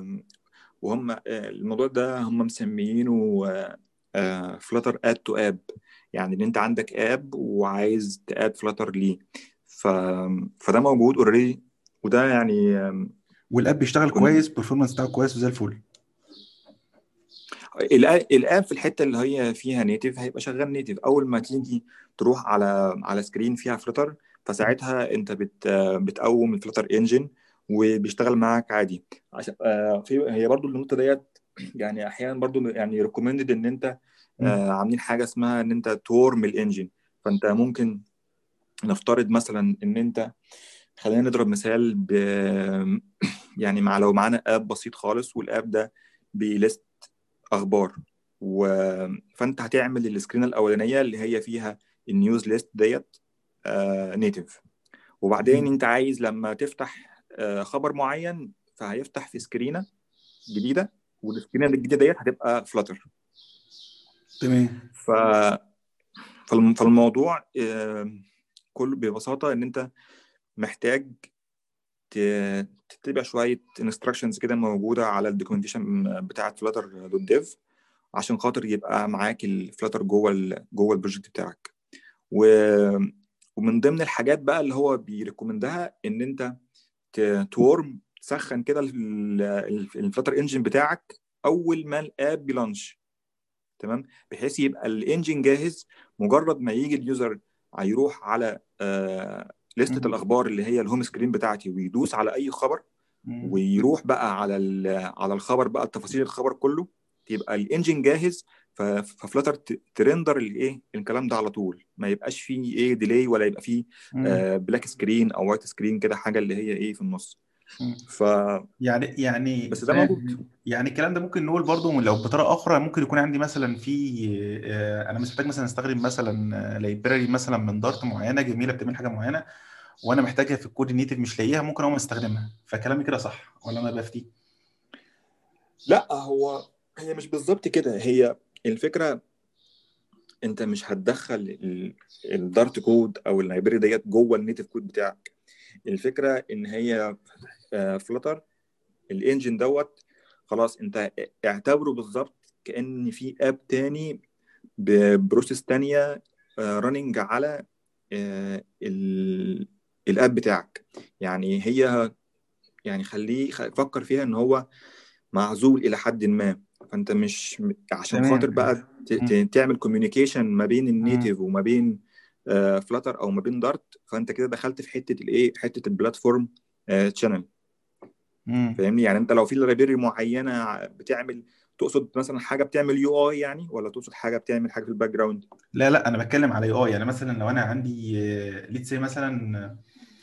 وهم الموضوع ده هم مسميينه فلاتر اد تو اب يعني ان انت عندك اب وعايز تاد فلاتر ليه ف... فده موجود اوريدي وده يعني والاب بيشتغل كويس البرفورمانس بتاعه كويس وزي الفل الاب في الحته اللي هي فيها نيتف هيبقى شغال نيتف اول ما تيجي تروح على على سكرين فيها فلتر فساعتها انت بت بتقوم الفلتر انجن وبيشتغل معاك عادي عشان آه في هي برضو النقطه ديت يعني احيانا برضو يعني ريكومندد ان انت آه عاملين حاجه اسمها ان انت تورم الانجن فانت ممكن نفترض مثلا ان انت خلينا نضرب مثال ب يعني مع لو معانا اب بسيط خالص والاب ده بيلست اخبار و... فانت هتعمل السكرين الاولانيه اللي هي فيها النيوز ليست ديت آه نيتف وبعدين انت عايز لما تفتح آه خبر معين فهيفتح في سكرينه جديده والسكرينه الجديده ديت هتبقى فلاتر تمام ف فالموضوع آه كله ببساطه ان انت محتاج تتبع شويه انستراكشنز كده موجوده على الدوكيومنتيشن بتاعه فلاتر دوت ديف عشان خاطر يبقى معاك الفلاتر جوه ال جوه البروجكت بتاعك و ومن ضمن الحاجات بقى اللي هو بيريكومندها ان انت تورم تسخن كده الفلاتر انجن بتاعك اول ما الاب بيلانش تمام بحيث يبقى الانجن جاهز مجرد ما يجي اليوزر هيروح على آه لستة الاخبار اللي هي الهوم سكرين بتاعتي ويدوس على اي خبر ويروح بقى على على الخبر بقى تفاصيل الخبر كله يبقى الانجن جاهز ففلاتر ترندر الايه الكلام ده على طول ما يبقاش فيه ايه ديلي ولا يبقى فيه آه بلاك سكرين او وايت سكرين كده حاجه اللي هي ايه في النص ف يعني يعني بس ده موجود يعني الكلام ده ممكن نقول برضو لو بطريقه اخرى ممكن يكون عندي مثلا في آه انا مش محتاج مثلا استخدم مثلا لايبراري مثلا من دارت معينه جميله بتعمل حاجه معينه وانا محتاجها في الكود النيتف مش لاقيها ممكن اقوم استخدمها فكلامي كده صح ولا انا بفتي لا هو هي مش بالظبط كده هي الفكره انت مش هتدخل الدارت كود او اللايبراري ديت جوه النيتف كود بتاعك الفكره ان هي فلتر الانجن دوت خلاص انت اعتبره بالظبط كان في اب تاني ببروسيس تانية رننج على الاب بتاعك يعني هي يعني خليه فكر فيها ان هو معزول الى حد ما فانت مش عشان تمام. خاطر بقى تعمل كوميونيكيشن ما بين النيتيف وما بين فلاتر او ما بين دارت فانت كده دخلت في حته الايه حته البلاتفورم تشانل فاهمني يعني انت لو في لايبرري معينه بتعمل تقصد مثلا حاجه بتعمل يو اي يعني ولا تقصد حاجه بتعمل حاجه في الباك جراوند لا لا انا بتكلم على يو اي يعني مثلا لو انا عندي ليتس سي مثلا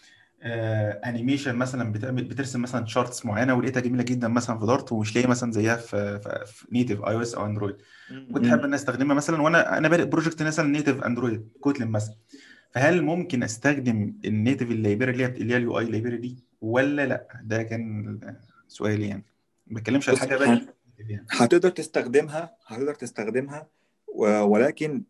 انيميشن مثلا بتعمل بترسم مثلا شارتس معينه ولقيتها جميله جدا مثلا في دارت ومش لاقي مثلا زيها في, في, في نيتف اي او اس او اندرويد كنت حابب ان انا استخدمها مثلا وانا انا بادئ بروجكت مثلا نيتف اندرويد كوتلين مثلا فهل ممكن استخدم النيتف اللايبرري اللي هي اللي هي اليو اي لايبرري دي ولا لا ده كان سؤالي يعني ما بتكلمش على حاجه بقى هتقدر تستخدمها هتقدر تستخدمها ولكن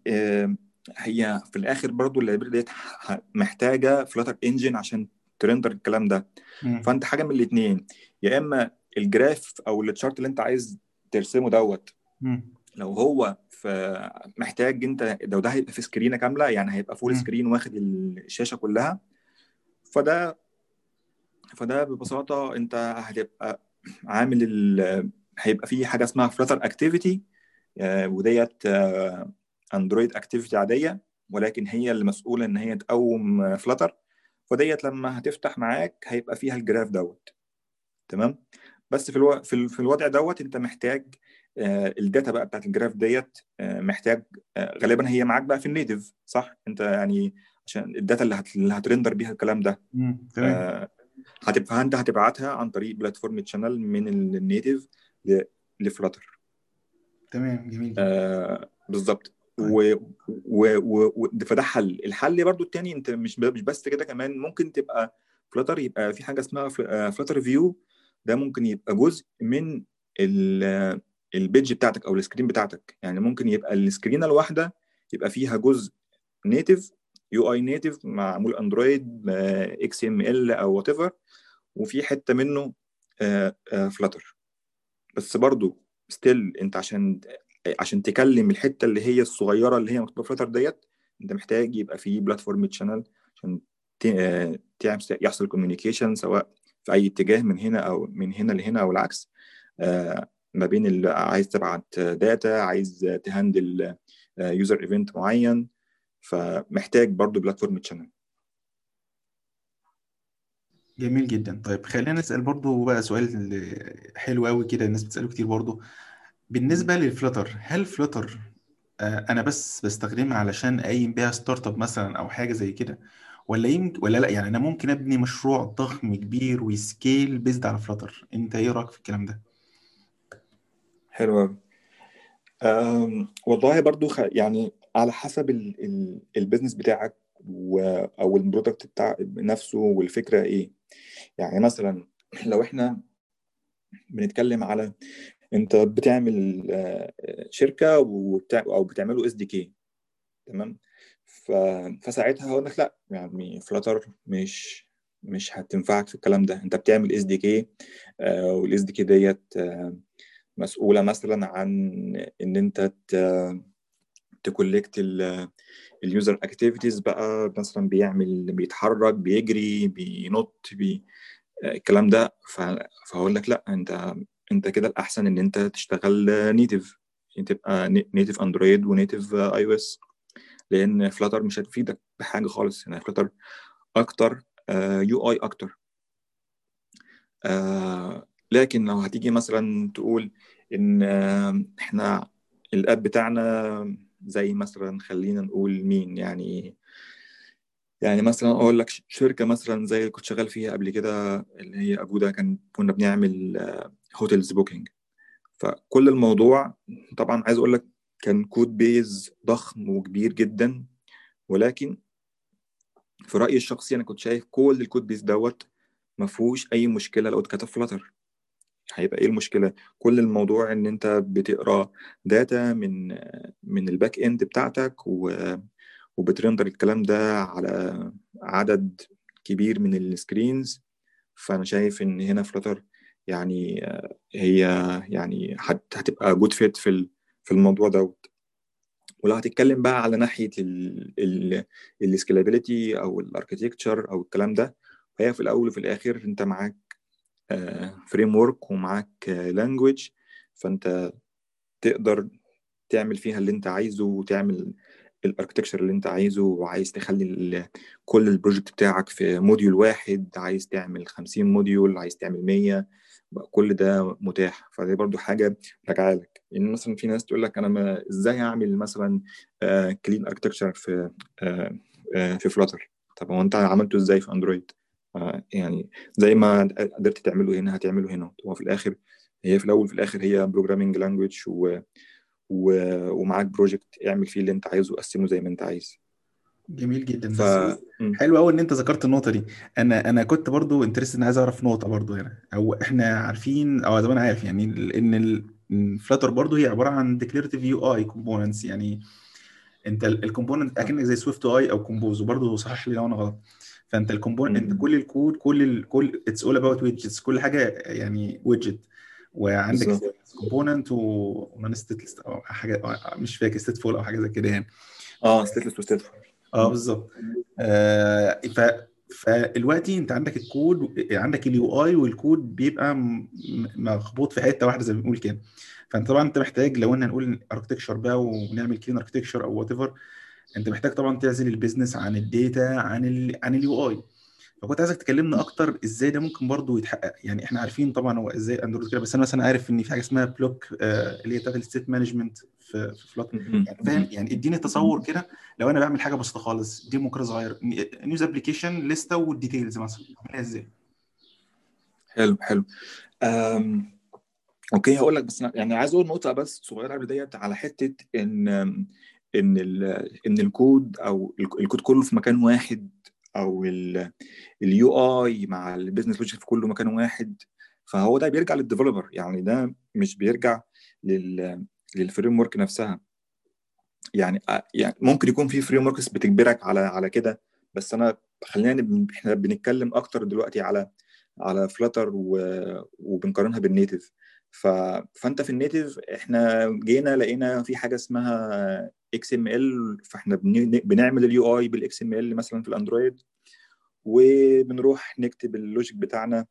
هي في الاخر برضو اللايبرري ديت محتاجه فلاتر انجن عشان ترندر الكلام ده مم. فانت حاجه من الاثنين يا اما الجراف او التشارت اللي انت عايز ترسمه دوت مم. لو هو في محتاج انت لو ده هيبقى في سكرينه كامله يعني هيبقى فول مم. سكرين واخد الشاشه كلها فده فده ببساطه انت هتبقى عامل ال... هيبقى فيه حاجه اسمها فلاتر اكتيفيتي وديت اندرويد اكتيفيتي عاديه ولكن هي اللي مسؤوله ان هي تقوم فلاتر فديت لما هتفتح معاك هيبقى فيها الجراف دوت تمام بس في الو... في, ال... في الوضع دوت انت محتاج آه الداتا بقى بتاعت الجراف ديت آه محتاج آه غالبا هي معاك بقى في النيتف صح انت يعني عشان الداتا اللي, هت... اللي هترندر بيها الكلام ده مم. تمام هتبقى انت هتبعتها عن طريق بلاتفورم تشانل من النيتف ل... لفلاتر تمام جميل آه بالظبط و... و... و... فده حل الحل برضو التاني انت مش مش بس كده كمان ممكن تبقى فلاتر يبقى في حاجه اسمها فلاتر فيو ده ممكن يبقى جزء من ال... البيج بتاعتك او السكرين بتاعتك يعني ممكن يبقى السكرينه الواحده يبقى فيها جزء نيتف يو اي نيتف معمول اندرويد اكس ام ال او وات ايفر وفي حته منه فلاتر بس برضو ستيل انت عشان عشان تكلم الحته اللي هي الصغيره اللي هي مكتوبه فلاتر ديت انت محتاج يبقى في بلاتفورم تشانل عشان يحصل كوميونيكيشن سواء في اي اتجاه من هنا او من هنا لهنا او العكس ما بين اللي عايز تبعت داتا عايز تهندل يوزر ايفنت معين فمحتاج برضو بلاتفورم تشانل جميل جدا طيب خلينا نسأل برضو بقى سؤال حلو قوي كده الناس بتسأله كتير برضو بالنسبة للفلتر هل فلتر آه، انا بس بستخدمها علشان اقيم بيها ستارت اب مثلا او حاجة زي كده ولا يمكن ولا لا يعني انا ممكن ابني مشروع ضخم كبير ويسكيل بيزد على فلتر انت ايه رأيك في الكلام ده حلو أوي. أم، والله برضو خ... يعني على حسب ال... ال... البيزنس بتاعك و... او البرودكت بتاع نفسه والفكره ايه يعني مثلا لو احنا بنتكلم على انت بتعمل آه، شركه وبتاع او بتعمله اس دي كي تمام ف... فساعتها هقول لك لا يعني فلاتر مش مش هتنفعك في الكلام ده انت بتعمل اس دي كي والاس دي كي ديت آه، مسؤوله مثلا عن ان انت تكولكت اليوزر اكتيفيتيز بقى مثلا بيعمل بيتحرك بيجري بينط بي الكلام ده ف... فهقول لك لا انت انت كده الاحسن ان انت تشتغل نيتف تبقى نيتف اندرويد ونيتف اي او اس لان فلاتر مش هتفيدك بحاجه خالص يعني فلاتر اكتر يو اي اكتر آه، لكن لو هتيجي مثلا تقول ان آه، احنا الاب بتاعنا زي مثلا خلينا نقول مين يعني يعني مثلا اقول لك ش- شركه مثلا زي اللي كنت شغال فيها قبل كده اللي هي ابودا كان كنا بنعمل هوتيلز بوكينج فكل الموضوع طبعا عايز اقول لك كان كود بيز ضخم وكبير جدا ولكن في رايي الشخصي انا كنت شايف كل الكود بيز دوت ما فيهوش اي مشكله لو اتكتب فلاتر هيبقى ايه المشكله كل الموضوع ان انت بتقرا داتا من من الباك اند بتاعتك و وبترندر الكلام ده على عدد كبير من السكرينز فانا شايف ان هنا فلاتر يعني آه، هي يعني هت- هتبقى جود فيت في ال- في الموضوع دوت ولو هتتكلم بقى على ناحيه السكيلابيلتي او الاركتكتشر او الكلام ده فهي في الاول وفي الاخر انت معاك فريم ورك ومعاك لانجويج فانت تقدر تعمل فيها اللي انت عايزه وتعمل الاركتكشر اللي انت عايزه وعايز تخلي ال- كل البروجكت بتاعك في موديول واحد عايز تعمل 50 موديول عايز تعمل 100 بقى كل ده متاح فدي برضو حاجة راجعة لك يعني مثلا في ناس تقول لك انا ما ازاي اعمل مثلا كلين اركتكشر في آه، آه، في فلاتر طب هو انت عملته ازاي في اندرويد آه، يعني زي ما قدرت تعمله هنا هتعمله هنا هو في الاخر هي في الاول في الاخر هي بروجرامينج لانجويج و... و... ومعاك بروجكت اعمل فيه اللي انت عايزه قسمه زي ما انت عايز جميل جدا ف بس م. حلو قوي ان انت ذكرت النقطه دي انا انا كنت برضو انترستد ان عايز اعرف نقطه برضو هنا او احنا عارفين او زي ما انا عارف يعني ال- ان الفلاتر برضو هي عباره عن ديكليرتيف يو اي كومبوننتس يعني انت الكومبوننت آه. اكنك زي سويفت اي او كومبوز وبرضه صحح لي لو انا غلط فانت الكومبوننت انت م. كل الكود كل ال كل اتس اول اباوت ويدجتس كل حاجه يعني ويدجت وعندك بالظبط كومبوننت ونون ستيتلس او حاجه مش فاكر ستيتفول او حاجه زي كده يعني اه ستيتلس وستيتفول اه بالظبط آه ف فدلوقتي انت عندك الكود عندك اليو اي والكود بيبقى م- م- مخبوط في حته واحده زي ما بنقول كده فانت طبعا انت محتاج لو ان هنقول اركتكشر بقى ونعمل كلين اركتكشر او وات ايفر انت محتاج طبعا تعزل البيزنس عن الداتا عن ال عن اليو اي فكنت عايزك تكلمنا اكتر ازاي ده ممكن برضو يتحقق يعني احنا عارفين طبعا هو ازاي اندرويد كده بس انا مثلا عارف ان في حاجه اسمها بلوك آه اللي هي بتاعت الستيت مانجمنت في في فلوت م. يعني فاهم يعني اديني تصور كده لو انا بعمل حاجه بسيطه خالص ديمو كده صغير نيوز ابلكيشن لسته والديتيلز مثلا اعملها ازاي حلو حلو أم. اوكي هقول لك بس أنا يعني عايز اقول نقطه بس صغيره قبل ديت على حته ان ان ال ان الكود او الك- الكود كله في مكان واحد او اليو اي مع البيزنس لوجيك في كله مكان واحد فهو ده بيرجع للديفلوبر يعني ده مش بيرجع لل للفريم ورك نفسها يعني يعني ممكن يكون في فريم وركس بتجبرك على على كده بس انا خلينا نب- احنا بنتكلم اكتر دلوقتي على على فلاتر وبنقارنها بالنيتف ف... فانت في النيتف احنا جينا لقينا في حاجه اسمها اكس ام ال فاحنا بن... بنعمل اليو اي بالاكس ام ال مثلا في الاندرويد وبنروح نكتب اللوجيك بتاعنا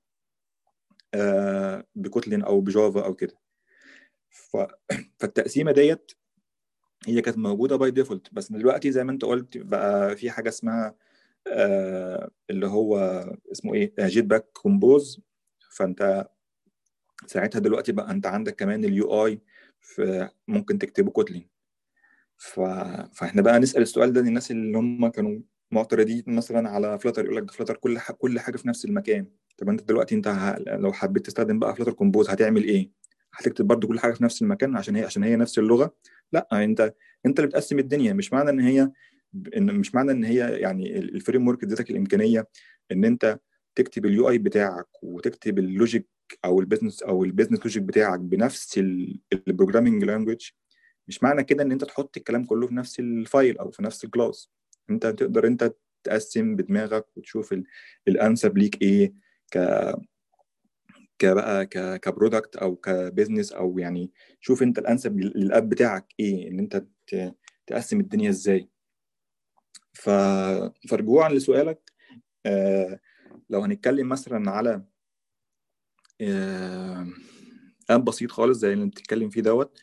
آه، بكوتلين او بجافا او كده ف... فالتقسيمه ديت هي كانت موجوده باي ديفولت بس دلوقتي زي ما انت قلت بقى في حاجه اسمها آه اللي هو اسمه ايه جيت باك كومبوز فانت ساعتها دلوقتي بقى انت عندك كمان اليو اي ممكن تكتبه كوتلين ف... فاحنا بقى نسال السؤال ده للناس اللي هم كانوا معترضين مثلا على فلاتر يقول لك فلاتر كل ح... كل حاجه في نفس المكان طب انت دلوقتي انت ه... لو حبيت تستخدم بقى فلاتر كومبوز هتعمل ايه؟ هتكتب برضو كل حاجه في نفس المكان عشان هي عشان هي نفس اللغه؟ لا انت انت اللي بتقسم الدنيا مش معنى ان هي ان مش معنى ان هي يعني الفريم ورك اديتك الامكانيه ان انت تكتب اليو اي بتاعك وتكتب اللوجيك او البيزنس او البيزنس لوجيك بتاعك بنفس البروجرامينج لانجويج مش معنى كده ان انت تحط الكلام كله في نفس الفايل او في نفس الكلاس انت تقدر انت تقسم بدماغك وتشوف الانسب ليك ايه ك كبقى ك كبرودكت او كبزنس او يعني شوف انت الانسب للاب بتاعك ايه ان انت تقسم الدنيا ازاي ف... فرجوعا لسؤالك آه لو هنتكلم مثلا على آه اب بسيط خالص زي اللي بتتكلم فيه دوت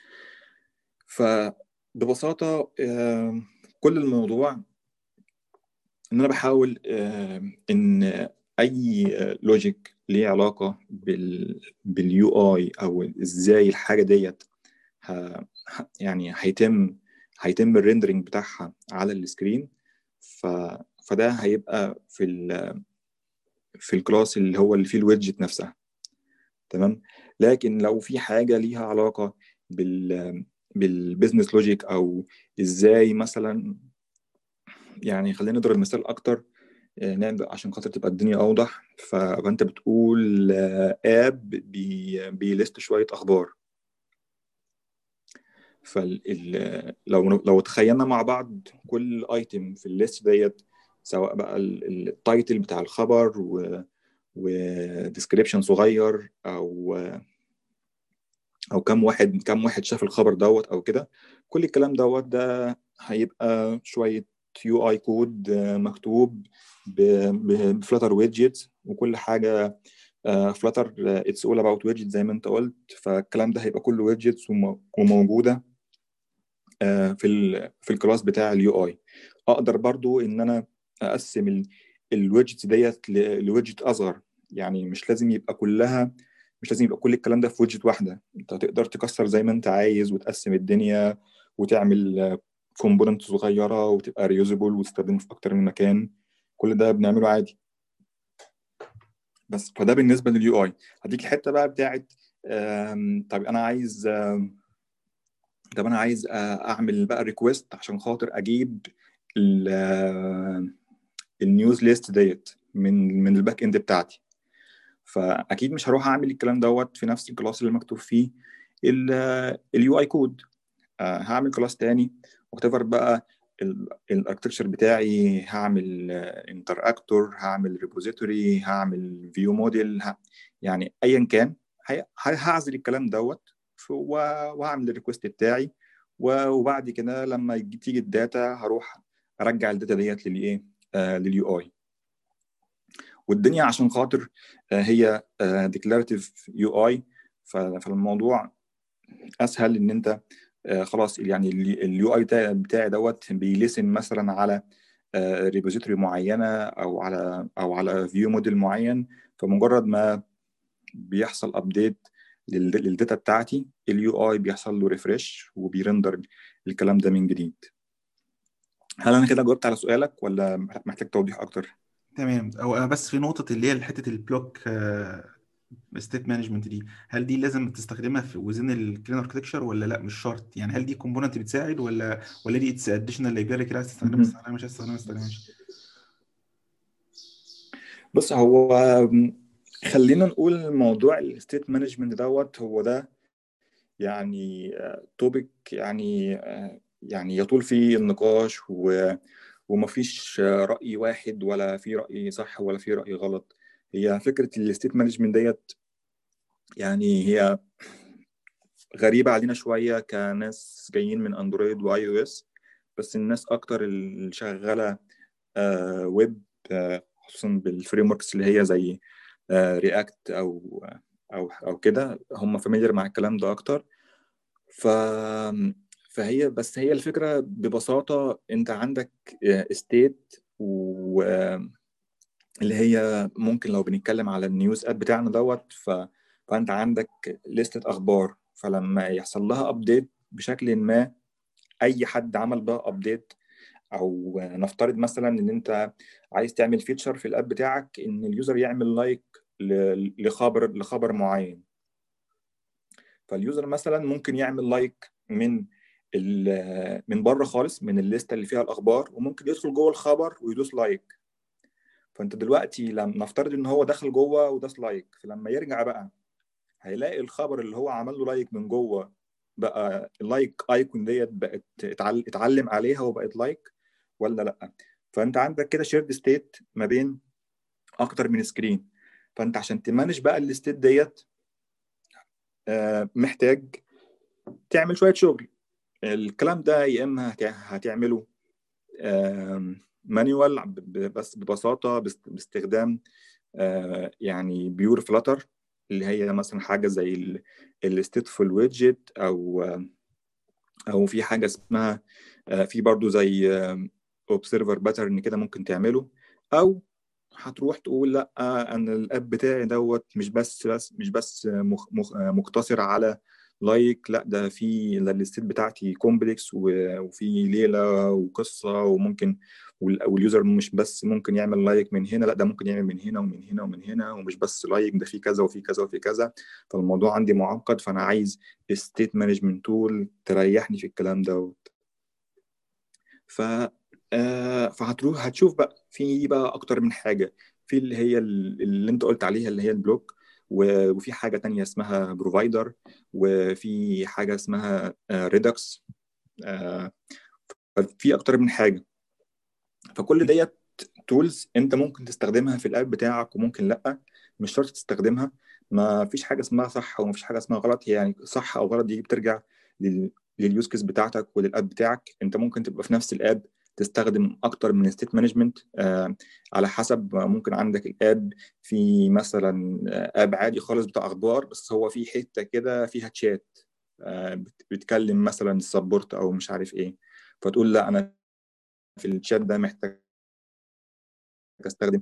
فببساطة آه كل الموضوع ان انا بحاول آه ان اي لوجيك ليه علاقة بال باليو اي او ازاي الحاجة ديت ه... يعني هيتم هيتم الريندرنج بتاعها على السكرين ف... فده هيبقى في ال... في الكلاس اللي هو اللي فيه الويدجت نفسها تمام لكن لو في حاجه ليها علاقه بال بالبيزنس لوجيك او ازاي مثلا يعني خلينا نضرب مثال اكتر نعمل عشان خاطر تبقى الدنيا اوضح فانت بتقول اب بي بيلست شويه اخبار فال لو لو تخيلنا مع بعض كل ايتم في الليست ديت سواء بقى التايتل بتاع الخبر و وديسكريبشن صغير او او كم واحد كم واحد شاف الخبر دوت او كده كل الكلام دوت ده هيبقى شويه يو اي كود مكتوب بفلاتر ويدجتس وكل حاجه فلاتر اتس اول اباوت ويدجت زي ما انت قلت فالكلام ده هيبقى كله ويدجتس وموجوده في ال في الكلاس بتاع اليو اي اقدر برضو ان انا اقسم الويدجتس ديت لويدجت اصغر يعني مش لازم يبقى كلها مش لازم يبقى كل الكلام ده في ويدجت واحده انت تقدر تكسر زي ما انت عايز وتقسم الدنيا وتعمل كومبوننت صغيره وتبقى ريوزبل وتستخدمه في اكتر من مكان كل ده بنعمله عادي بس فده بالنسبه لليو اي هديك الحته بقى بتاعت طب انا عايز طب انا عايز اعمل بقى ريكويست عشان خاطر اجيب النيوز ليست ديت من من الباك اند بتاعتي فاكيد مش هروح اعمل الكلام دوت في نفس الكلاس اللي مكتوب فيه اليو اي كود هعمل كلاس تاني وات بقى الاركتكتشر بتاعي هعمل انتر اكتور هعمل ريبوزيتوري هعمل فيو موديل يعني ايا كان هعزل الكلام دوت وهعمل الريكوست بتاعي وبعد كده لما تيجي الداتا هروح ارجع الداتا ديت للايه آه لليو اي والدنيا عشان خاطر آه هي ديكلاراتيف يو اي فالموضوع اسهل ان انت آه خلاص يعني اليو اي بتاعي دوت بيلسن مثلا على ريبوزيتوري معينه او على او على فيو موديل معين فمجرد ما بيحصل ابديت للداتا بتاعتي اليو اي بيحصل له ريفرش وبيرندر الكلام ده من جديد هل انا كده جاوبت على سؤالك ولا محتاج توضيح اكتر تمام او بس في نقطه اللي هي حته البلوك ستيت مانجمنت دي هل دي لازم تستخدمها في وزن الكلين اركتكشر ولا لا مش شرط يعني هل دي كومبوننت بتساعد ولا ولا دي اتس اديشنال لايبراري كده عايز تستخدمها تستخدمها مش عايز تستخدمها ما تستخدمهاش بص هو خلينا نقول موضوع الستيت مانجمنت دوت هو ده يعني توبيك يعني يعني يطول فيه النقاش و ومفيش رأي واحد ولا في رأي صح ولا في رأي غلط هي فكرة الستيت مانجمنت ديت يعني هي غريبة علينا شوية كناس جايين من اندرويد واي او اس بس الناس اكتر اللي شغالة ويب خصوصا بالفريم وركس اللي هي زي رياكت او او او كده هم فاميليار مع الكلام ده اكتر ف فهي بس هي الفكره ببساطه انت عندك ستيت و اللي هي ممكن لو بنتكلم على النيوز اب بتاعنا دوت ف... فانت عندك لستة اخبار فلما يحصل لها ابديت بشكل ما اي حد عمل بقى ابديت او نفترض مثلا ان انت عايز تعمل فيتشر في الاب بتاعك ان اليوزر يعمل لايك لخبر لخبر معين فاليوزر مثلا ممكن يعمل لايك من من بره خالص من الليسته اللي فيها الاخبار وممكن يدخل جوه الخبر ويدوس لايك فانت دلوقتي لما نفترض ان هو دخل جوه وداس لايك فلما يرجع بقى هيلاقي الخبر اللي هو عمل له لايك من جوه بقى اللايك ايكون ديت بقت اتعلم عليها وبقت لايك ولا لا فانت عندك كده شيرد ستيت ما بين اكتر من سكرين فانت عشان تمانج بقى الستيت ديت محتاج تعمل شويه شغل الكلام ده يا اما هتعمله مانيوال بس ببساطه باستخدام يعني بيور فلاتر اللي هي مثلا حاجه زي الستيتفول ويدجت او او في حاجه اسمها في برضو زي اوبسيرفر باترن كده ممكن تعمله او هتروح تقول لا انا الاب بتاعي دوت مش بس بس مش بس مخ مخ مقتصر على لايك لا ده في الستيت بتاعتي كومبلكس وفي ليله وقصه وممكن واليوزر مش بس ممكن يعمل لايك من هنا لا ده ممكن يعمل من هنا ومن هنا ومن هنا ومش بس لايك ده في كذا وفي كذا وفي كذا فالموضوع عندي معقد فانا عايز ستيت مانجمنت تول تريحني في الكلام دوت ف آه فهتروح هتشوف بقى في بقى اكتر من حاجه في اللي هي اللي انت قلت عليها اللي هي البلوك وفي حاجه تانية اسمها بروفايدر وفي حاجه اسمها ريدكس آه في اكتر من حاجه فكل ديت تولز انت ممكن تستخدمها في الاب بتاعك وممكن لا مش شرط تستخدمها ما فيش حاجه اسمها صح وما فيش حاجه اسمها غلط هي يعني صح او غلط دي بترجع لليوز كيس بتاعتك وللاب بتاعك انت ممكن تبقى في نفس الاب تستخدم اكتر من ستيت مانجمنت آه على حسب ممكن عندك الاب في مثلا اب عادي خالص بتاع اخبار بس هو في حته كده فيها تشات آه بتكلم مثلا السبورت او مش عارف ايه فتقول لا انا في الشات ده محتاج استخدم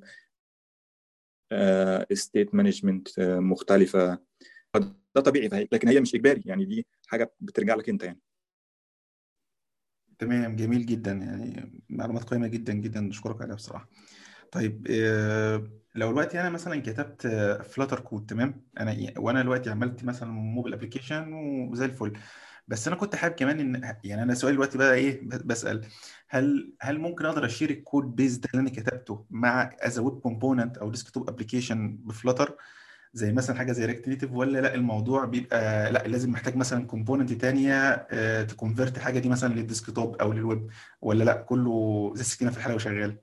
ستيت مانجمنت مختلفه ده طبيعي لكن هي مش اجباري يعني دي حاجه بترجع لك انت يعني تمام جميل جدا يعني معلومات قيمة جدا جدا نشكرك عليها بصراحة طيب لو دلوقتي انا مثلا كتبت فلاتر كود تمام انا وانا دلوقتي عملت مثلا موبايل ابلكيشن وزي الفل بس انا كنت حابب كمان ان يعني انا سؤالي دلوقتي بقى ايه بسال هل هل ممكن اقدر اشير الكود بيز ده اللي انا كتبته مع از ويب كومبوننت او ديسكتوب ابلكيشن بفلاتر زي مثلا حاجه زي ريكت نيتيف ولا لا الموضوع بيبقى لا لازم محتاج مثلا كومبوننت ثانيه تكونفرت الحاجه دي مثلا للديسكتوب او للويب ولا لا كله زي السكينه في الحلاوه شغال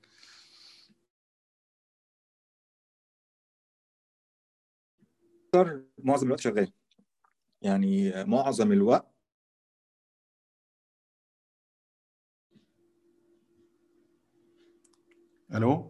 معظم الوقت شغال يعني معظم الوقت الو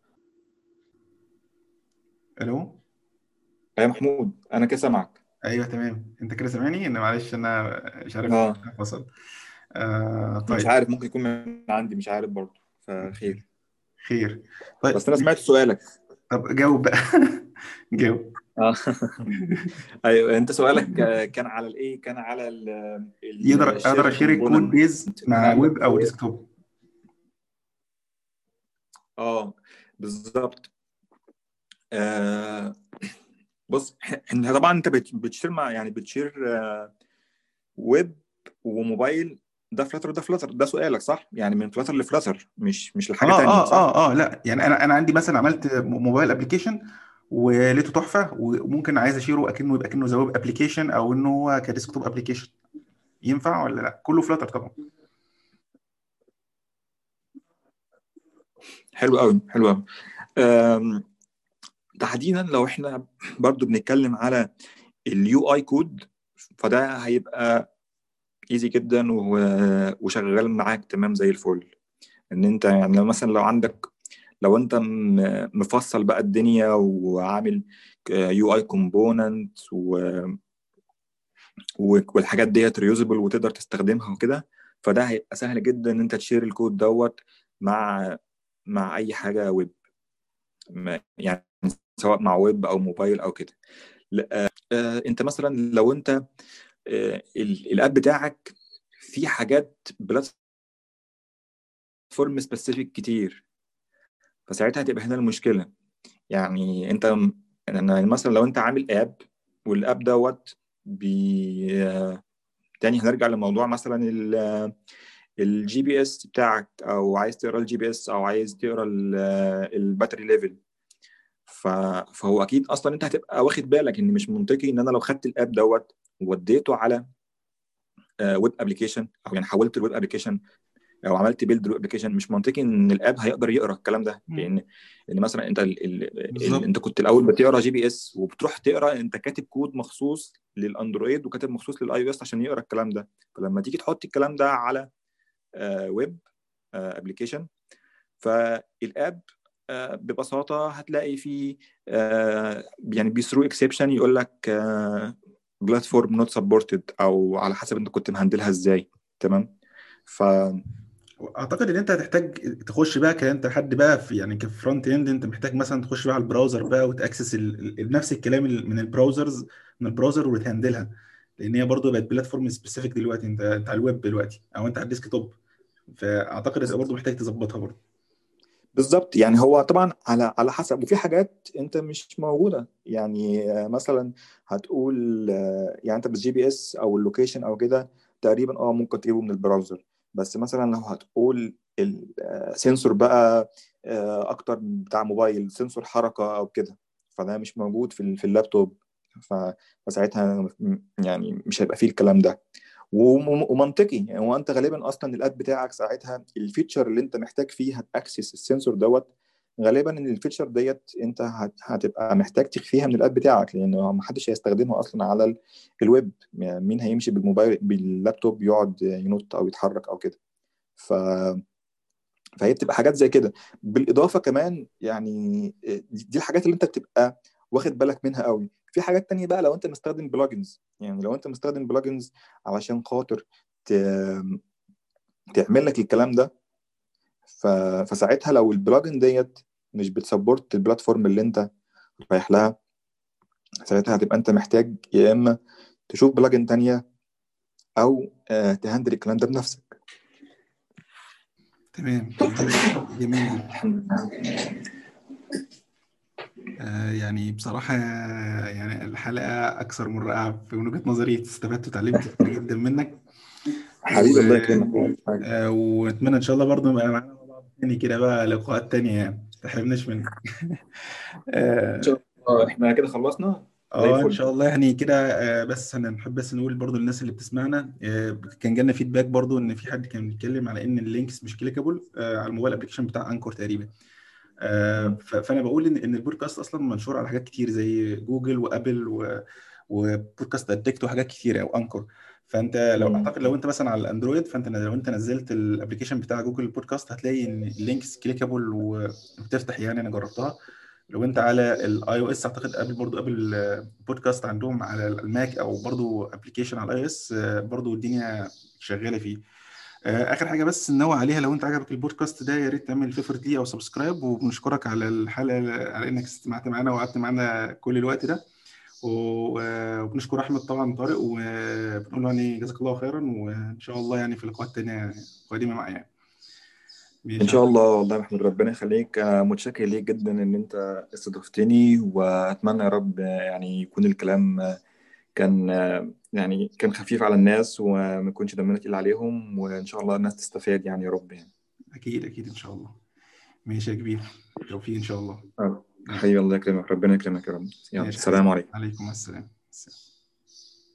الو يا محمود انا كده سامعك ايوه تمام انت كده سامعني ان معلش انا مش عارف اه فصل آه طيب مش عارف ممكن يكون من عندي مش عارف برضه فخير خير طيب بس انا سمعت سؤالك طب جاوب بقى جاوب اه ايوه انت سؤالك كان على الايه كان على ال يقدر اقدر اشير الكود بيز مع ويب او ديسكتوب اه بالظبط آه بص انت طبعا انت بتشير مع يعني بتشير آه ويب وموبايل ده فلاتر وده فلاتر ده سؤالك صح؟ يعني من فلاتر لفلاتر مش مش لحاجه اه ثانيه اه صح؟ اه اه لا يعني انا انا عندي مثلا عملت موبايل ابلكيشن ولقيته تحفه وممكن عايز اشيره اكنه يبقى كانه زي ويب ابلكيشن او انه هو كديسكتوب ابلكيشن ينفع ولا لا؟ كله فلاتر طبعا حلو قوي حلو قوي تحديدا لو احنا برضو بنتكلم على اليو اي كود فده هيبقى ايزي جدا وشغال معاك تمام زي الفل ان انت يعني مثلا لو عندك لو انت مفصل بقى الدنيا وعامل يو اي كومبوننت والحاجات ديت ريوزبل وتقدر تستخدمها وكده فده هيبقى سهل جدا ان انت تشير الكود دوت مع مع اي حاجه ويب يعني سواء مع ويب او موبايل او كده لا آه انت مثلا لو انت آه الاب بتاعك في حاجات بلاتفورم سبيسيفيك كتير فساعتها هتبقى هنا المشكله يعني انت يعني مثلا لو انت عامل اب والاب دوت بي تاني هنرجع لموضوع مثلا الجي بي اس بتاعك او عايز تقرا الجي بي اس او عايز تقرا الباتري ليفل فهو اكيد اصلا انت هتبقى واخد بالك ان مش منطقي ان انا لو خدت الاب دوت ووديته على ويب ابلكيشن او يعني حولت الويب ابلكيشن او عملت بيلد ابلكيشن مش منطقي ان الاب هيقدر يقرا الكلام ده لان لان مثلا انت ال ال ال انت كنت الاول بتقرا جي بي اس وبتروح تقرا انت كاتب كود مخصوص للاندرويد وكاتب مخصوص للاي او اس عشان يقرا الكلام ده فلما تيجي تحط الكلام ده على ويب ابلكيشن فالاب ببساطه هتلاقي فيه يعني بيثرو اكسبشن يقول لك بلاتفورم نوت سبورتد او على حسب انت كنت مهندلها ازاي تمام ف اعتقد ان انت هتحتاج تخش بقى كانت حد بقى في يعني كفرونت اند انت محتاج مثلا تخش بقى على البراوزر بقى وتاكسس نفس الكلام من البراوزرز من البراوزر وتهندلها لان هي برضه بقت بلاتفورم سبيسيفيك دلوقتي انت انت على الويب دلوقتي او انت على الديسك توب فاعتقد انت برضه محتاج تظبطها برضه بالظبط يعني هو طبعا على على حسب وفي حاجات انت مش موجوده يعني مثلا هتقول يعني انت بالجي بي اس او اللوكيشن او كده تقريبا اه ممكن تجيبه من البراوزر بس مثلا لو هتقول السنسور بقى اكتر بتاع موبايل سنسور حركه او كده فده مش موجود في في اللابتوب فساعتها يعني مش هيبقى فيه الكلام ده ومنطقي يعني هو انت غالبا اصلا الاب بتاعك ساعتها الفيتشر اللي انت محتاج فيه هتاكسس السنسور دوت غالبا ان الفيتشر ديت انت هتبقى محتاج تخفيها من الاب بتاعك لان ما حدش هيستخدمها اصلا على الويب يعني مين هيمشي بالموبايل باللابتوب يقعد ينط او يتحرك او كده ف فهي بتبقى حاجات زي كده بالاضافه كمان يعني دي الحاجات اللي انت بتبقى واخد بالك منها قوي في حاجات تانية بقى لو انت مستخدم بلجنز يعني لو انت مستخدم بلجنز علشان خاطر ت... تعمل لك الكلام ده ف... فساعتها لو البلجن ديت مش بتسبورت البلاتفورم اللي انت رايح لها ساعتها هتبقى انت محتاج يا اما تشوف بلجن تانية او آه تهندل الكلام ده بنفسك تمام جميل آه يعني بصراحة يعني الحلقة أكثر من رائعة في وجهة نظري استفدت وتعلمت كتير جدا منك حبيبي الله يكرمك آه ونتمنى إن شاء الله برضه نبقى معانا بعض تاني كده بقى لقاءات تانية يعني ما تحرمناش منك ان شاء الله احنا كده خلصنا اه ان شاء الله يعني كده آه بس انا نحب بس نقول برضو للناس اللي بتسمعنا آه كان جالنا فيدباك برضو ان في حد كان بيتكلم على ان اللينكس مش كليكابل آه على الموبايل ابلكيشن بتاع انكور تقريبا فانا بقول ان ان البودكاست اصلا منشور على حاجات كتير زي جوجل وابل و وبودكاست ادكت وحاجات كتيره او انكور فانت لو اعتقد لو انت مثلا على الاندرويد فانت لو انت نزلت الابلكيشن بتاع جوجل بودكاست هتلاقي ان اللينكس كليكابل وبتفتح يعني انا جربتها لو انت على الاي او اس اعتقد ابل برضو ابل بودكاست عندهم على الماك او برضو ابلكيشن على الاي او اس برضو الدنيا شغاله فيه اخر حاجه بس ننوه عليها لو انت عجبك البودكاست ده يا ريت تعمل فيفورت ليه او سبسكرايب وبنشكرك على الحلقه على انك استمعت معانا وقعدت معانا كل الوقت ده وبنشكر احمد طبعا طارق وبنقول له يعني جزاك الله خيرا وان شاء الله يعني في لقاءات تانية قادمه معايا يعني. ان شاء الله والله محمد ربنا يخليك متشكر ليك جدا ان انت استضفتني واتمنى يا رب يعني يكون الكلام كان يعني كان خفيف على الناس وما يكونش دمنا تقيل عليهم وان شاء الله الناس تستفاد يعني يا رب يعني اكيد اكيد ان شاء الله ماشي يا كبير توفيق ان شاء الله حبيبي الله يكرمك ربنا يكرمك يا رب يلا السلام عليكم عليكم السلام